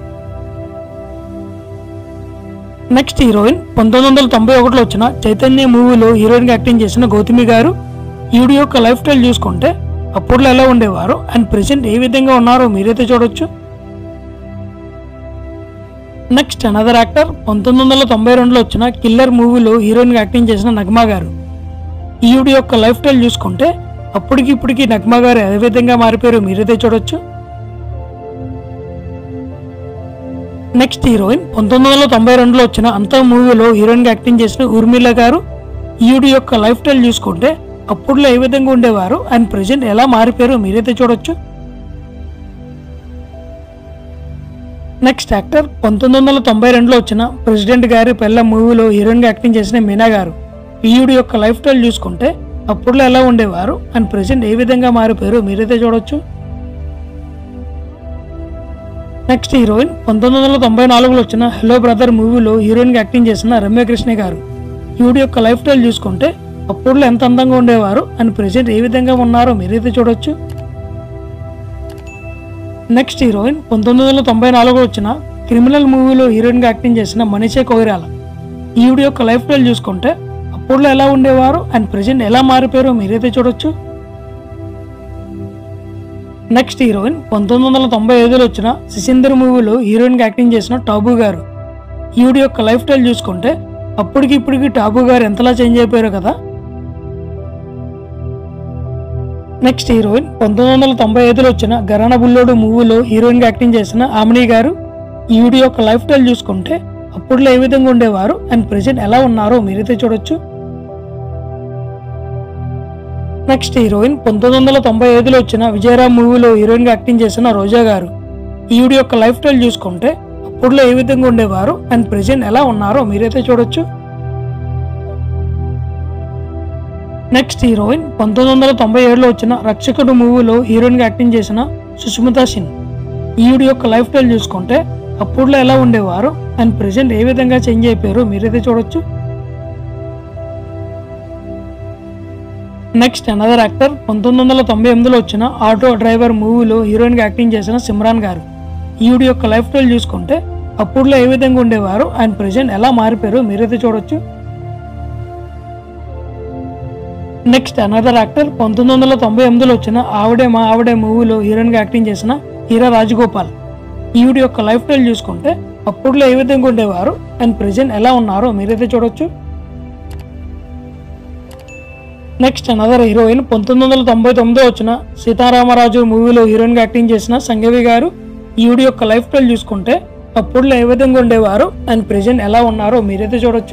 నెక్స్ట్ హీరోయిన్ పంతొమ్మిది వందల తొంభై ఒకటిలో వచ్చిన చైతన్య మూవీలో హీరోయిన్ గా యాక్టింగ్ చేసిన గౌతమి గారు ఈవిడ యొక్క లైఫ్ స్టైల్ చూసుకుంటే అప్పుడులో ఎలా ఉండేవారు అండ్ ప్రెసెంట్ ఏ విధంగా ఉన్నారో మీరైతే చూడొచ్చు నెక్స్ట్ అనదర్ యాక్టర్ పంతొమ్మిది వందల తొంభై రెండులో వచ్చిన కిల్లర్ మూవీలో హీరోయిన్ గా యాక్టింగ్ చేసిన నగ్మా గారు ఈవిడ యొక్క లైఫ్ స్టైల్ చూసుకుంటే అప్పటికి ఇప్పటికి నగ్మా గారు ఏ విధంగా మారిపోయారో మీరైతే చూడొచ్చు నెక్స్ట్ హీరోయిన్ పంతొమ్మిది వందల తొంభై రెండులో వచ్చిన అంత మూవీలో హీరోయిన్ గా యాక్టింగ్ చేసిన ఉర్మిళ గారు ఈవిడ యొక్క లైఫ్ స్టైల్ చూసుకుంటే అప్పుడులో ఏ విధంగా ఉండేవారు అండ్ ప్రెసెంట్ ఎలా మారిపోయారో మీరైతే చూడొచ్చు నెక్స్ట్ యాక్టర్ పంతొమ్మిది వందల తొంభై రెండులో వచ్చిన ప్రెసిడెంట్ గారి పెళ్ళ మూవీలో హీరోయిన్ గా యాక్టింగ్ చేసిన మీనా గారు ఈవిడ యొక్క లైఫ్ స్టైల్ చూసుకుంటే అప్పుడులో ఎలా ఉండేవారు అండ్ ప్రెసెంట్ ఏ విధంగా మారిపోయారో మీరైతే చూడొచ్చు నెక్స్ట్ హీరోయిన్ పంతొమ్మిది వందల తొంభై నాలుగులో వచ్చిన హలో బ్రదర్ మూవీలో హీరోయిన్ గా యాక్టింగ్ చేసిన రమ్యకృష్ణ గారు ఈవిడ యొక్క లైఫ్ స్టైల్ చూసుకుంటే అప్పుడులో ఎంత అందంగా ఉండేవారు అండ్ ప్రెసెంట్ ఏ విధంగా ఉన్నారో మీరైతే చూడొచ్చు నెక్స్ట్ హీరోయిన్ పంతొమ్మిది వందల తొంభై నాలుగులో వచ్చిన క్రిమినల్ మూవీలో హీరోయిన్ గా యాక్టింగ్ చేసిన మనీషే కోయిరాల ఈవిడ యొక్క లైఫ్ స్టైల్ చూసుకుంటే అప్పుడులో ఎలా ఉండేవారు అండ్ ప్రెసెంట్ ఎలా మారిపోయారో మీరైతే చూడొచ్చు నెక్స్ట్ హీరోయిన్ పంతొమ్మిది వందల తొంభై ఐదులో వచ్చిన సిసిందర్ మూవీలో హీరోయిన్ గా యాక్టింగ్ చేసిన టాబు గారు ఈవిడ యొక్క లైఫ్ స్టైల్ చూసుకుంటే అప్పటికి ఇప్పటికి టాబు గారు ఎంతలా చేంజ్ అయిపోయారో కదా నెక్స్ట్ హీరోయిన్ పంతొమ్మిది వందల తొంభై ఐదులో వచ్చిన గరాణ బుల్లోడు మూవీలో హీరోయిన్ గా యాక్టింగ్ చేసిన ఆమిని గారు ఈవిడ యొక్క లైఫ్ స్టైల్ చూసుకుంటే అప్పుడులో ఏ విధంగా ఉండేవారు అండ్ ప్రెసెంట్ ఎలా ఉన్నారో మీరైతే చూడొచ్చు నెక్స్ట్ హీరోయిన్ పంతొమ్మిది వందల తొంభై ఐదులో వచ్చిన విజయరామ్ మూవీలో హీరోయిన్ గా యాక్టింగ్ చేసిన రోజా గారు ఈవిడ యొక్క లైఫ్ స్టైల్ చూసుకుంటే అప్పుడులో ఏ విధంగా ఉండేవారు అండ్ ప్రెసెంట్ ఎలా ఉన్నారో మీరైతే చూడొచ్చు నెక్స్ట్ హీరోయిన్ పంతొమ్మిది వందల తొంభై ఏడులో వచ్చిన రక్షకుడు మూవీలో హీరోయిన్ గా యాక్టింగ్ చేసిన సుష్మితా సిన్ ఈవిడ యొక్క లైఫ్ స్టైల్ చూసుకుంటే అప్పుడులో ఎలా ఉండేవారు అండ్ ప్రెసెంట్ ఏ విధంగా చేంజ్ అయిపోయారో మీరైతే చూడొచ్చు నెక్స్ట్ అనదర్ యాక్టర్ పంతొమ్మిది వందల తొంభై ఎనిమిదిలో వచ్చిన ఆటో డ్రైవర్ మూవీలో హీరోయిన్ గా యాక్టింగ్ చేసిన సిమ్రాన్ గారు ఈవిడ యొక్క లైఫ్ స్టైల్ చూసుకుంటే అప్పుడులో ఏ విధంగా ఉండేవారు అండ్ ప్రెసెంట్ ఎలా మారిపోయారో మీరైతే చూడొచ్చు నెక్స్ట్ అనదర్ యాక్టర్ పంతొమ్మిది వందల తొంభై ఎనిమిదిలో వచ్చిన ఆవిడే మా ఆవిడే మూవీలో హీరోయిన్ గా యాక్టింగ్ చేసిన హీరా రాజగోపాల్ ఈవిడ యొక్క లైఫ్ స్టైల్ చూసుకుంటే అప్పుడులో ఏ విధంగా ఉండేవారు అండ్ ప్రెసెంట్ ఎలా ఉన్నారో మీరైతే చూడొచ్చు నెక్స్ట్ అనదర్ హీరోయిన్ పంతొమ్మిది వందల తొంభై తొమ్మిదిలో వచ్చిన సీతారామరాజు మూవీలో హీరోయిన్ గా యాక్టింగ్ చేసిన సంగవి గారు ఈవిడ యొక్క లైఫ్ స్టైల్ చూసుకుంటే అప్పుడులో ఏ విధంగా ఉండేవారు అండ్ ప్రెసెంట్ ఎలా ఉన్నారో మీరైతే చూడొచ్చు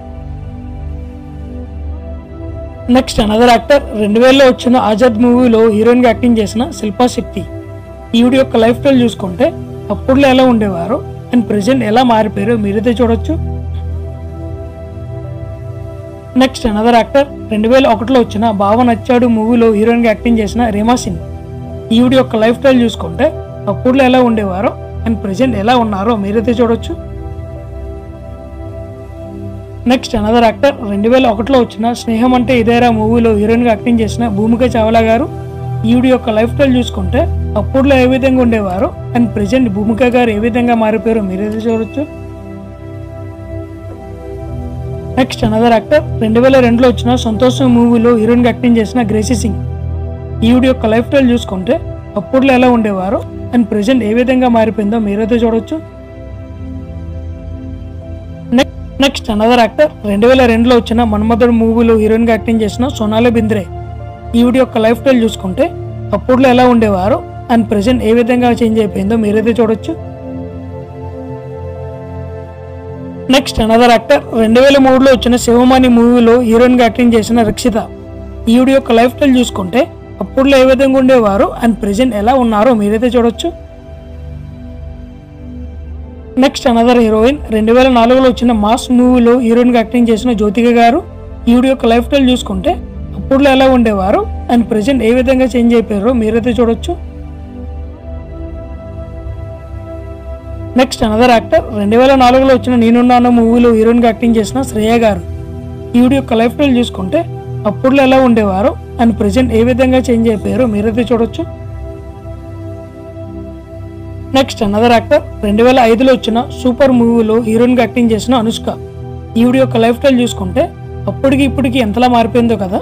నెక్స్ట్ అనదర్ యాక్టర్ రెండు వేలలో వచ్చిన ఆజాద్ మూవీలో హీరోయిన్ గా యాక్టింగ్ చేసిన శిల్పా శక్తి ఈవిడ యొక్క లైఫ్ స్టైల్ చూసుకుంటే అప్పుడులో ఎలా ఉండేవారు అండ్ ప్రెసెంట్ ఎలా మారిపోయారో మీరైతే చూడొచ్చు నెక్స్ట్ అనదర్ యాక్టర్ రెండు వేల ఒకటిలో వచ్చిన బావ నచ్చాడు మూవీలో హీరోయిన్ గా యాక్టింగ్ చేసిన రీమా సింగ్ ఈవిడ యొక్క లైఫ్ స్టైల్ చూసుకుంటే అప్పుడులో ఎలా ఉండేవారో అండ్ ప్రెసెంట్ ఎలా ఉన్నారో మీరైతే చూడొచ్చు నెక్స్ట్ అనదర్ యాక్టర్ రెండు వేల ఒకటిలో వచ్చిన స్నేహం అంటే ఇదేరా మూవీలో హీరోయిన్ గా యాక్టింగ్ చేసిన భూమిక చావ్లా గారు ఈవిడ యొక్క లైఫ్ స్టైల్ చూసుకుంటే అప్పుడులో ఏ విధంగా ఉండేవారు అండ్ ప్రెసెంట్ భూమిక గారు ఏ విధంగా మారిపోయారో మీరైతే చూడొచ్చు నెక్స్ట్ అనదర్ యాక్టర్ రెండు వేల రెండులో వచ్చిన సంతోషం మూవీలో హీరోయిన్ గా యాక్టింగ్ చేసిన గ్రేసీ సింగ్ ఈవిడ యొక్క లైఫ్ స్టైల్ చూసుకుంటే అప్పుడులో ఎలా ఉండేవారు అండ్ ప్రెసెంట్ ఏ విధంగా మారిపోయిందో మీరైతే చూడొచ్చు నెక్- నెక్స్ట్ అనదర్ యాక్టర్ రెండు వేల రెండులో వచ్చిన మన్మధుడు మూవీలో హీరోయిన్ గా యాక్టింగ్ చేసిన సోనాలి బింద్రే ఈవిడ యొక్క లైఫ్ స్టైల్ చూసుకుంటే అప్పుడులో ఎలా ఉండేవారు అండ్ ప్రెసెంట్ ఏ విధంగా చేంజ్ అయిపోయిందో మీరైతే చూడొచ్చు నెక్స్ట్ అనదర్ యాక్టర్ రెండు వేల మూడులో వచ్చిన శివమాని మూవీలో హీరోయిన్ గా యాక్టింగ్ చేసిన రక్షిత ఈవిడ యొక్క లైఫ్ స్టైల్ చూసుకుంటే అప్పుడులో ఏ విధంగా ఉండేవారు అండ్ ప్రెసెంట్ ఎలా ఉన్నారో మీరైతే చూడొచ్చు నెక్స్ట్ అనదర్ హీరోయిన్ రెండు వేల నాలుగులో వచ్చిన మాస్ మూవీలో హీరోయిన్ గా యాక్టింగ్ చేసిన జ్యోతిక గారు ఈవిడ యొక్క లైఫ్ స్టైల్ చూసుకుంటే అప్పుడులో ఎలా ఉండేవారు అండ్ ప్రజెంట్ ఏ విధంగా చేంజ్ అయిపోయారో మీరైతే చూడొచ్చు నెక్స్ట్ అనదర్ యాక్టర్ రెండు వేల నాలుగులో వచ్చిన నేనున్నాను మూవీలో హీరోయిన్గా యాక్టింగ్ చేసిన శ్రేయ గారు ఈవిడ యొక్క లైఫ్ స్టైల్ చూసుకుంటే అప్పుడులో ఎలా ఉండేవారు అండ్ ప్రజెంట్ ఏ విధంగా చేంజ్ అయిపోయారో మీరైతే చూడొచ్చు నెక్స్ట్ అనదర్ యాక్టర్ రెండు వేల ఐదులో వచ్చిన సూపర్ మూవీలో హీరోయిన్గా యాక్టింగ్ చేసిన అనుష్క ఈవిడ యొక్క లైఫ్ స్టైల్ చూసుకుంటే అప్పటికి ఇప్పటికి ఎంతలా మారిపోయిందో కదా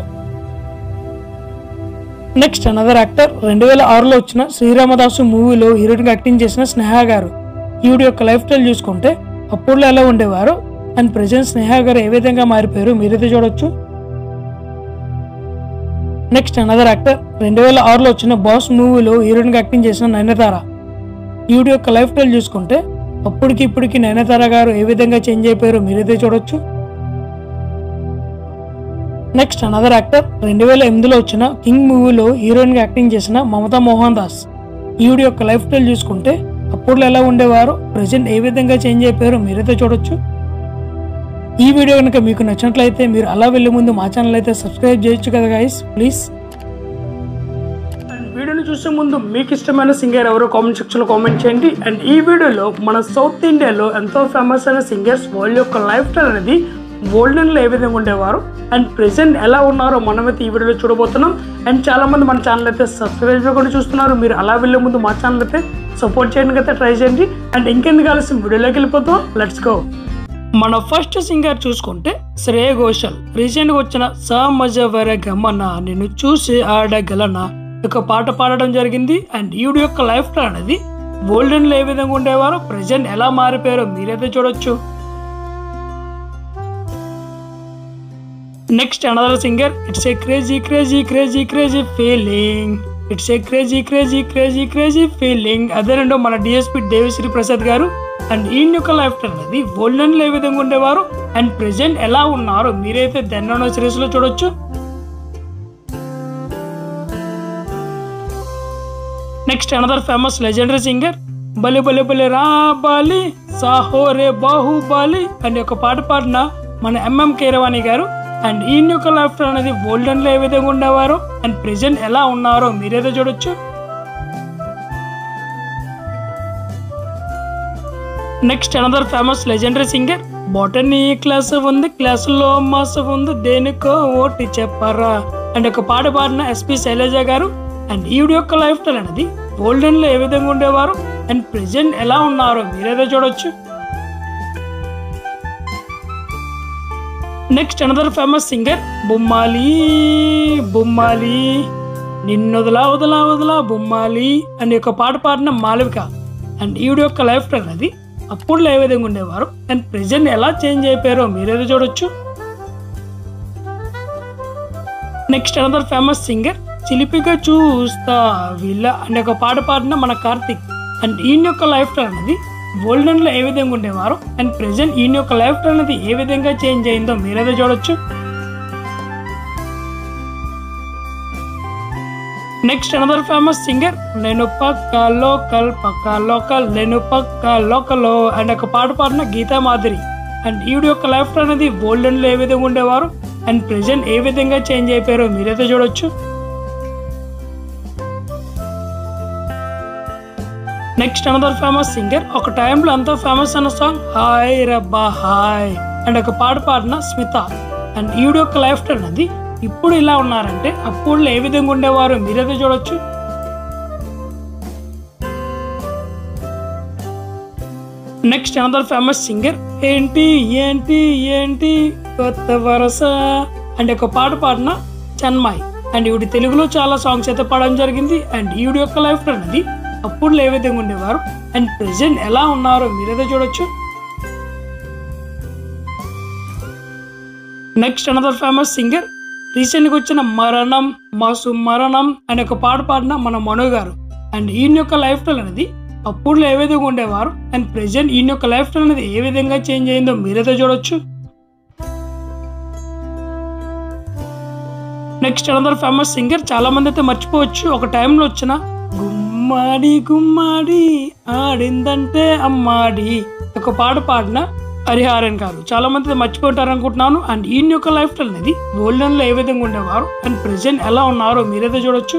నెక్స్ట్ అనదర్ యాక్టర్ రెండు వేల ఆరులో వచ్చిన శ్రీరామదాసు మూవీలో హీరోయిన్గా యాక్టింగ్ చేసిన స్నేహ గారు ఈవిడ యొక్క లైఫ్ స్టైల్ చూసుకుంటే అప్పుడులో ఎలా ఉండేవారు అండ్ ప్రజెంట్ స్నేహ గారు ఏ విధంగా మారిపోయారు మీరైతే చూడొచ్చు నెక్స్ట్ అనదర్ యాక్టర్ రెండు వేల ఆరులో వచ్చిన బాస్ మూవీలో హీరోయిన్గా యాక్టింగ్ చేసిన నయనతార ఈవిడ యొక్క లైఫ్ స్టైల్ చూసుకుంటే అప్పటికి ఇప్పటికి నయనతార గారు ఏ విధంగా చేంజ్ అయిపోయారో మీరైతే చూడొచ్చు నెక్స్ట్ అనదర్ యాక్టర్ రెండు వేల ఎనిమిదిలో వచ్చిన కింగ్ మూవీలో హీరోయిన్గా యాక్టింగ్ చేసిన మమతా మోహన్ దాస్ ఈవిడ యొక్క లైఫ్ స్టైల్ చూసుకుంటే అప్పుడులో ఎలా ఉండేవారో ప్రజెంట్ ఏ విధంగా చేంజ్ అయిపోయారో మీరైతే చూడొచ్చు ఈ వీడియో కనుక మీకు నచ్చినట్లయితే మీరు అలా వెళ్ళే ముందు మా ఛానల్ అయితే సబ్స్క్రైబ్ చేయొచ్చు కదా గైస్ ప్లీజ్ అండ్ వీడియోని చూసే ముందు మీకు ఇష్టమైన సింగర్ ఎవరో కామెంట్ సెక్షన్లో కామెంట్ చేయండి అండ్ ఈ వీడియోలో మన సౌత్ ఇండియాలో ఎంతో ఫేమస్ అయిన సింగర్స్ వాళ్ళ యొక్క లైఫ్ స్టైల్ అనేది గోల్డెన్లో ఏ విధంగా ఉండేవారు అండ్ ప్రెసెంట్ ఎలా ఉన్నారో మనమైతే ఈ వీడియోలో చూడబోతున్నాం అండ్ చాలా మంది మన ఛానల్ అయితే సబ్స్క్రైబ్ చేయకుండా చూస్తున్నారు మీరు అలా వెళ్ళే ముందు మా ఛానల్ అయితే సపోర్ట్ చేయడానికి అయితే ట్రై చేయండి అండ్ ఇంకెందుకు ఆలస్యం వీడియోలోకి వెళ్ళిపోతాం లెట్స్ గో మన ఫస్ట్ సింగర్ చూసుకుంటే శ్రేయ ఘోషల్ రీసెంట్ గా వచ్చిన సా మజవర గమన నిన్ను చూసి ఆడగలన ఒక పాట పాడడం జరిగింది అండ్ ఈవిడ యొక్క లైఫ్ స్టైల్ అనేది గోల్డెన్ లో ఏ విధంగా ఉండేవారో ప్రజెంట్ ఎలా మారిపోయారో మీరైతే చూడొచ్చు next another singer it's a crazy crazy crazy crazy feeling it's a crazy crazy crazy crazy feeling అదే రెండో మన డిఎస్పి దేవిశ్రీ ప్రసాద్ గారు అండ్ ఈ యొక్క లైఫ్ స్టైల్ అనేది గోల్డెన్ ఏ విధంగా ఉండేవారు అండ్ ప్రెసెంట్ ఎలా ఉన్నారు మీరైతే దెన్నో సిరీస్ లో చూడొచ్చు next another famous legendary singer బలి బలి బలి రా బాలి సాహో రే బాహుబాలి అని ఒక పాట పాడిన మన ఎంఎం కీరవాణి గారు అండ్ ఈ యొక్క లైఫ్ స్టైల్ అనేది గోల్డెన్ లో ఏ విధంగా ఉండేవారు అండ్ ప్రెసెంట్ ఎలా ఉన్నారో మీరైతే చూడొచ్చు next another famous legendary singer botany class ఉంది క్లాసులో మాస్ ఉంది దేనికో ఓటి చెప్పరా అండ్ ఒక పాట పాడిన ఎస్పి శైలజ గారు అండ్ ఈవిడ యొక్క లైఫ్ స్టైల్ అనేది గోల్డెన్ లో ఏ విధంగా ఉండేవారు అండ్ ప్రెసెంట్ ఎలా ఉన్నారో మీరైతే చూడొచ్చు నెక్స్ట్ అనదర్ ఫేమస్ సింగర్ బొమ్మాలి బొమ్మాలి నిన్నొదలా వదలా వదలా బొమ్మాలి అని ఒక పాట పాడిన మాలవిక అండ్ ఈవిడ యొక్క లైఫ్ స్టైల్ అనేది అప్పుడులో ఏ విధంగా ఉండేవారు అండ్ ప్రెసెంట్ ఎలా చేంజ్ అయిపోయారో మీరేదో చూడొచ్చు నెక్స్ట్ అనదర్ ఫేమస్ సింగర్ చిలిపిగా చూస్తా వీళ్ళ అనే ఒక పాట పాడిన మన కార్తిక్ అండ్ ఈయన యొక్క లైఫ్ స్టైల్ అనేది గోల్డెన్ లో ఏ విధంగా ఉండేవారు అండ్ ప్రెసెంట్ ఈయన యొక్క లైఫ్ స్టైల్ అనేది ఏ విధంగా చేంజ్ అయిందో మీరేదో చూడొచ్చు నెక్స్ట్ అనదర్ ఫేమస్ సింగర్ నేను పక్క లోకల్ పక్క లోకల్ నేను పక్క లోకల్ అండ్ ఒక పాట పాడిన గీతా మాధురి అండ్ ఈవిడ యొక్క లైఫ్ స్టైల్ అనేది గోల్డెన్ లో ఏ విధంగా ఉండేవారు అండ్ ప్రెసెంట్ ఏ విధంగా చేంజ్ అయిపోయారో మీరైతే చూడొచ్చు నెక్స్ట్ అనదర్ ఫేమస్ సింగర్ ఒక టైంలో ఎంతో ఫేమస్ అన్న సాంగ్ హాయ్ రబ్బా హాయ్ అండ్ ఒక పాట పాడిన స్మిత అండ్ ఈవిడ యొక్క లైఫ్ స్టైల్ అనేది ఇప్పుడు ఇలా ఉన్నారంటే అప్పుడు ఏ విధంగా ఉండేవారు మీరైతే చూడొచ్చు నెక్స్ట్ అనదర్ ఫేమస్ సింగర్ ఏంటి ఏంటి ఏంటి కొత్త వరస అండ్ ఒక పాట పాడిన చన్మాయ్ అండ్ ఈవిడ తెలుగులో చాలా సాంగ్స్ అయితే పాడడం జరిగింది అండ్ ఈవిడ యొక్క లైఫ్ అనేది అప్పుడు ఏ విధంగా ఉండేవారు అండ్ ప్రెసెంట్ ఎలా ఉన్నారో మీరైతే చూడొచ్చు నెక్స్ట్ అనదర్ ఫేమస్ సింగర్ రీసెంట్గా వచ్చిన మరణం మాసు మరణం అనే ఒక పాట పాడిన మన మనో గారు అండ్ ఈయన యొక్క లైఫ్ స్టైల్ అనేది అప్పుడులో ఏ విధంగా ఉండేవారు అండ్ ప్రెసెంట్ ఈయన యొక్క లైఫ్ స్టైల్ అనేది ఏ విధంగా చేంజ్ అయిందో మీరైతే చూడొచ్చు నెక్స్ట్ అనదర్ ఫేమస్ సింగర్ చాలా మంది అయితే మర్చిపోవచ్చు ఒక టైంలో వచ్చిన గుమ్మాడి గుమ్మాడి ఆడిందంటే అమ్మాడి ఒక పాట పాడిన హరిహారన్ గారు చాలా మంది మర్చిపోతారు అనుకుంటున్నాను అండ్ ఈయన యొక్క లైఫ్ స్టైల్ అనేది గోల్డెన్ లో ఏ విధంగా ఉండేవారు అండ్ ప్రెసెంట్ ఎలా ఉన్నారో మీరైతే చూడొచ్చు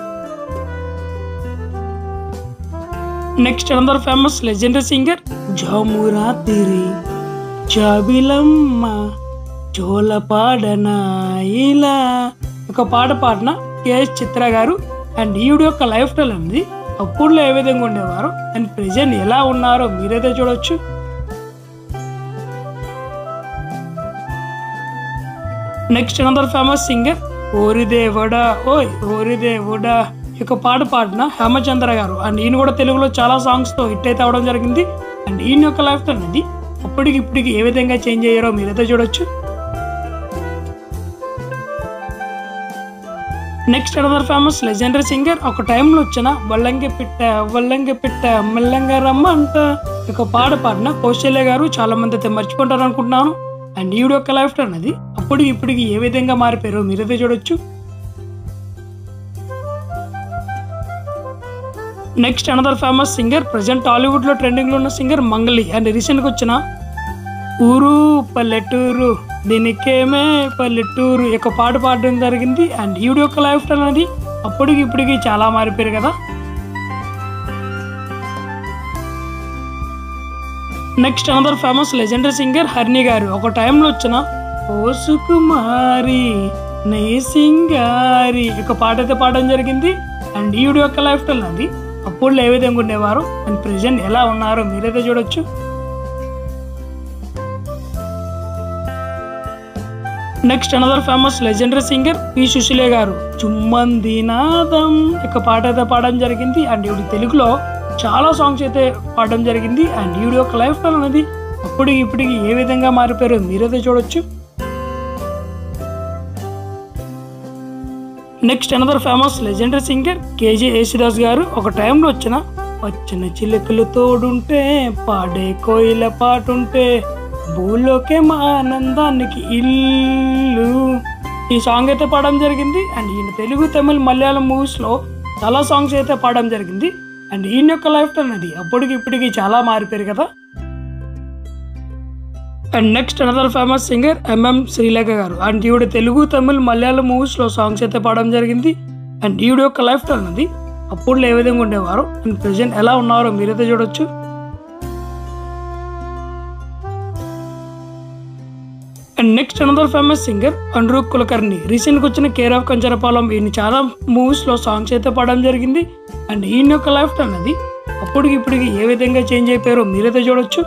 next another famous legendary singer జామురాతిరి జాబిలమ్మ చోల పాడన ఇలా ఒక పాట పాడిన కేఎస్ చిత్ర గారు అండ్ ఈవిడ యొక్క లైఫ్ స్టైల్ అనేది అప్పుడులో ఏ విధంగా ఉండేవారు అండ్ ప్రెజెంట్ ఎలా ఉన్నారో మీరైతే చూడొచ్చు నెక్స్ట్ అనదర్ ఫేమస్ సింగర్ ఓరిదేవుడా ఓయ్ ఓరిదేవుడా ఈ యొక్క పాట పాడిన హేమచంద్ర గారు అండ్ ఈయన కూడా తెలుగులో చాలా సాంగ్స్ తో హిట్ అయితే అవడం జరిగింది అండ్ ఈయన యొక్క లైఫ్ స్టైల్ అనేది అప్పటికి ఇప్పటికి ఏ విధంగా చేంజ్ అయ్యారో మీరైతే చూడొచ్చు next another famous legendary singer ఒక టైంలో వచ్చిన వల్లంగి పిట్ట వల్లంగి పిట్ట మెల్లంగా రమ్మ అంట ఒక పాట పాడిన కౌశల్య గారు చాలా మంది అయితే మర్చిపోతారు అనుకుంటున్నాను అండ్ ఈవిడ యొక్క లైఫ్ స్టైల్ అనేది అప్పటికి ఇప్పటికి ఏ విధంగా మారిపోయారో మీరైతే చూడొచ్చు next another famous singer present Tollywood లో ట్రెండింగ్ లో ఉన్న సింగర్ మంగళి అండ్ రీసెంట్ గా వచ్చిన ఊరు పల్లెటూరు దీనికేమే పల్లెటూరు యొక్క పాట పాడడం జరిగింది అండ్ ఈవిడ యొక్క లైఫ్ స్టైల్ అనేది అప్పటికి ఇప్పటికి చాలా మారిపోయారు కదా next another famous legendary singer హర్ని గారు ఒక టైంలో వచ్చిన ఓ సుకుమారి నే సింగారి యొక్క పాట అయితే పాడడం జరిగింది అండ్ ఈవిడ యొక్క లైఫ్ స్టైల్ అది అప్పుడు ఏ విధంగా ఉండేవారు అండ్ ప్రెసెంట్ ఎలా ఉన్నారో మీరైతే చూడొచ్చు next another famous legendary singer P సుశీలే గారు చుమ్మంది నాదం యొక్క పాట అయితే పాడడం జరిగింది అండ్ ఈవిడ తెలుగులో చాలా సాంగ్స్ అయితే పాడడం జరిగింది అండ్ ఈవిడ యొక్క లైఫ్ స్టైల్ అనేది అప్పటికి ఇప్పటికి ఏ విధంగా మారిపోయారో మీరైతే చూడొచ్చు next another famous legendary singer K J Yesudas గారు ఒక టైంలో వచ్చిన వచ్చిన చిలుకలు తోడుంటే పాడే కోయిల పాటుంటే భూలోకే మా ఆనందానికి ఇల్లు ఈ సాంగ్ అయితే పాడడం జరిగింది అండ్ ఈయన తెలుగు తమిళ్ మలయాళం మూవీస్ లో చాలా సాంగ్స్ అయితే పాడడం జరిగింది అండ్ ఈయన యొక్క లైఫ్ స్టైల్ అనేది అప్పటికి ఇప్పటికి చాలా మారిపోయారు కదా and next another famous singer M M Srilekha గారు అండ్ ఈవిడ తెలుగు తమిళ్ మలయాళం మూవీస్ లో సాంగ్స్ అయితే పాడడం జరిగింది అండ్ ఈవిడ యొక్క లైఫ్ స్టైల్ అనేది అప్పుడు ఏ విధంగా ఉండేవారు అండ్ ప్రెసెంట్ ఎలా ఉన్నారో మీరైతే చూడొచ్చు and next another famous singer అండ్రూ కులకర్ణి రీసెంట్గా వచ్చిన కేర్ ఆఫ్ కంచరపాలెం ఈయన చాలా మూవీస్లో సాంగ్స్ అయితే పాడడం జరిగింది అండ్ ఈయన యొక్క లైఫ్ స్టైల్ అనేది అప్పటికి ఇప్పటికి ఏ విధంగా చేంజ్ అయిపోయారో మీరైతే చూడొచ్చు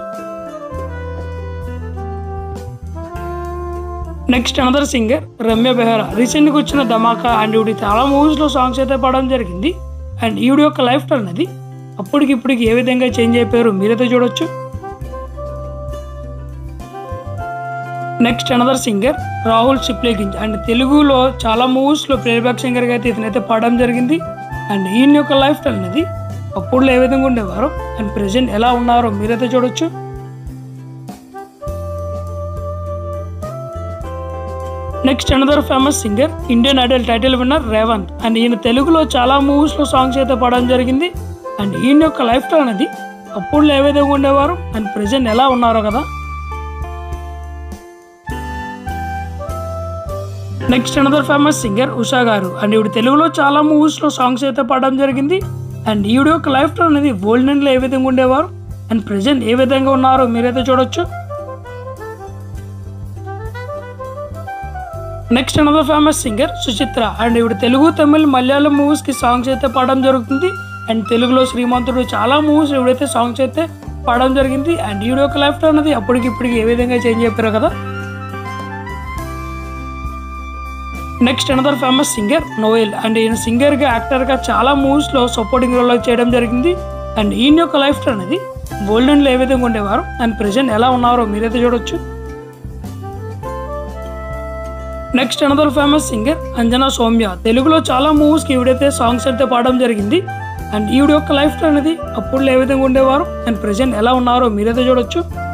next another singer Ramya Behara రీసెంట్గా వచ్చిన ధమాకా అండ్ ఈవిడ చాలా మూవీస్లో సాంగ్స్ అయితే పాడడం జరిగింది అండ్ ఈవిడ యొక్క లైఫ్ స్టైల్ అనేది అప్పటికి ఇప్పటికి ఏ విధంగా చేంజ్ అయిపోయారో మీరైతే చూడొచ్చు next another singer Rahul Sipligunj and తెలుగులో చాలా మూవీస్లో ప్లేబ్యాక్ సింగర్గా అయితే ఇతనైతే పాడడం జరిగింది అండ్ ఈయన యొక్క లైఫ్ స్టైల్ అనేది అప్పుడు ఏ విధంగా ఉండేవారు అండ్ ప్రెసెంట్ ఎలా ఉన్నారో మీరైతే చూడొచ్చు next another famous singer Indian Idol title winner Revanth and ఈయన తెలుగులో చాలా మూవీస్లో సాంగ్స్ అయితే పాడడం జరిగింది అండ్ ఈయన యొక్క లైఫ్ స్టైల్ అనేది అప్పుడు ఏ విధంగా ఉండేవారు అండ్ ప్రెసెంట్ ఎలా ఉన్నారో కదా next another famous singer Usha గారు అండ్ ఈవిడ తెలుగులో చాలా మూవీస్లో సాంగ్స్ అయితే పాడడం జరిగింది అండ్ ఈవిడ యొక్క లైఫ్ స్టైల్ అనేది గోల్డెన్లో ఏ విధంగా ఉండేవారు అండ్ ప్రెసెంట్ ఏ విధంగా ఉన్నారో మీరైతే చూడొచ్చు next another famous singer Suchitra and ఈవిడ తెలుగు తమిళ్ మలయాళం మూవీస్కి సాంగ్స్ అయితే పాడడం జరుగుతుంది అండ్ తెలుగులో శ్రీమంతుడు చాలా మూవీస్ ఎవడైతే సాంగ్స్ అయితే పాడడం జరిగింది అండ్ ఈవిడ యొక్క లైఫ్ స్టైల్ అనేది అప్పటికి ఇప్పటికి ఏ విధంగా చేంజ్ అయిపోయారు కదా next another famous singer Noel and ఈయన సింగర్గా యాక్టర్గా చాలా మూవీస్లో సపోర్టింగ్ రోల్ చేయడం జరిగింది అండ్ ఈయన యొక్క లైఫ్ స్టైల్ అనేది గోల్డెన్లో ఏ విధంగా ఉండేవారు అండ్ ప్రెసెంట్ ఎలా ఉన్నారో మీరైతే చూడొచ్చు next another famous singer Anjana Sowmya తెలుగులో చాలా మూవీస్కి ఈవిడైతే సాంగ్స్ అయితే పాడడం జరిగింది అండ్ ఈవిడ యొక్క లైఫ్ స్టైల్ అనేది అప్పుడు ఏ విధంగా ఉండేవారు అండ్ ప్రెసెంట్ ఎలా ఉన్నారో మీరైతే చూడొచ్చు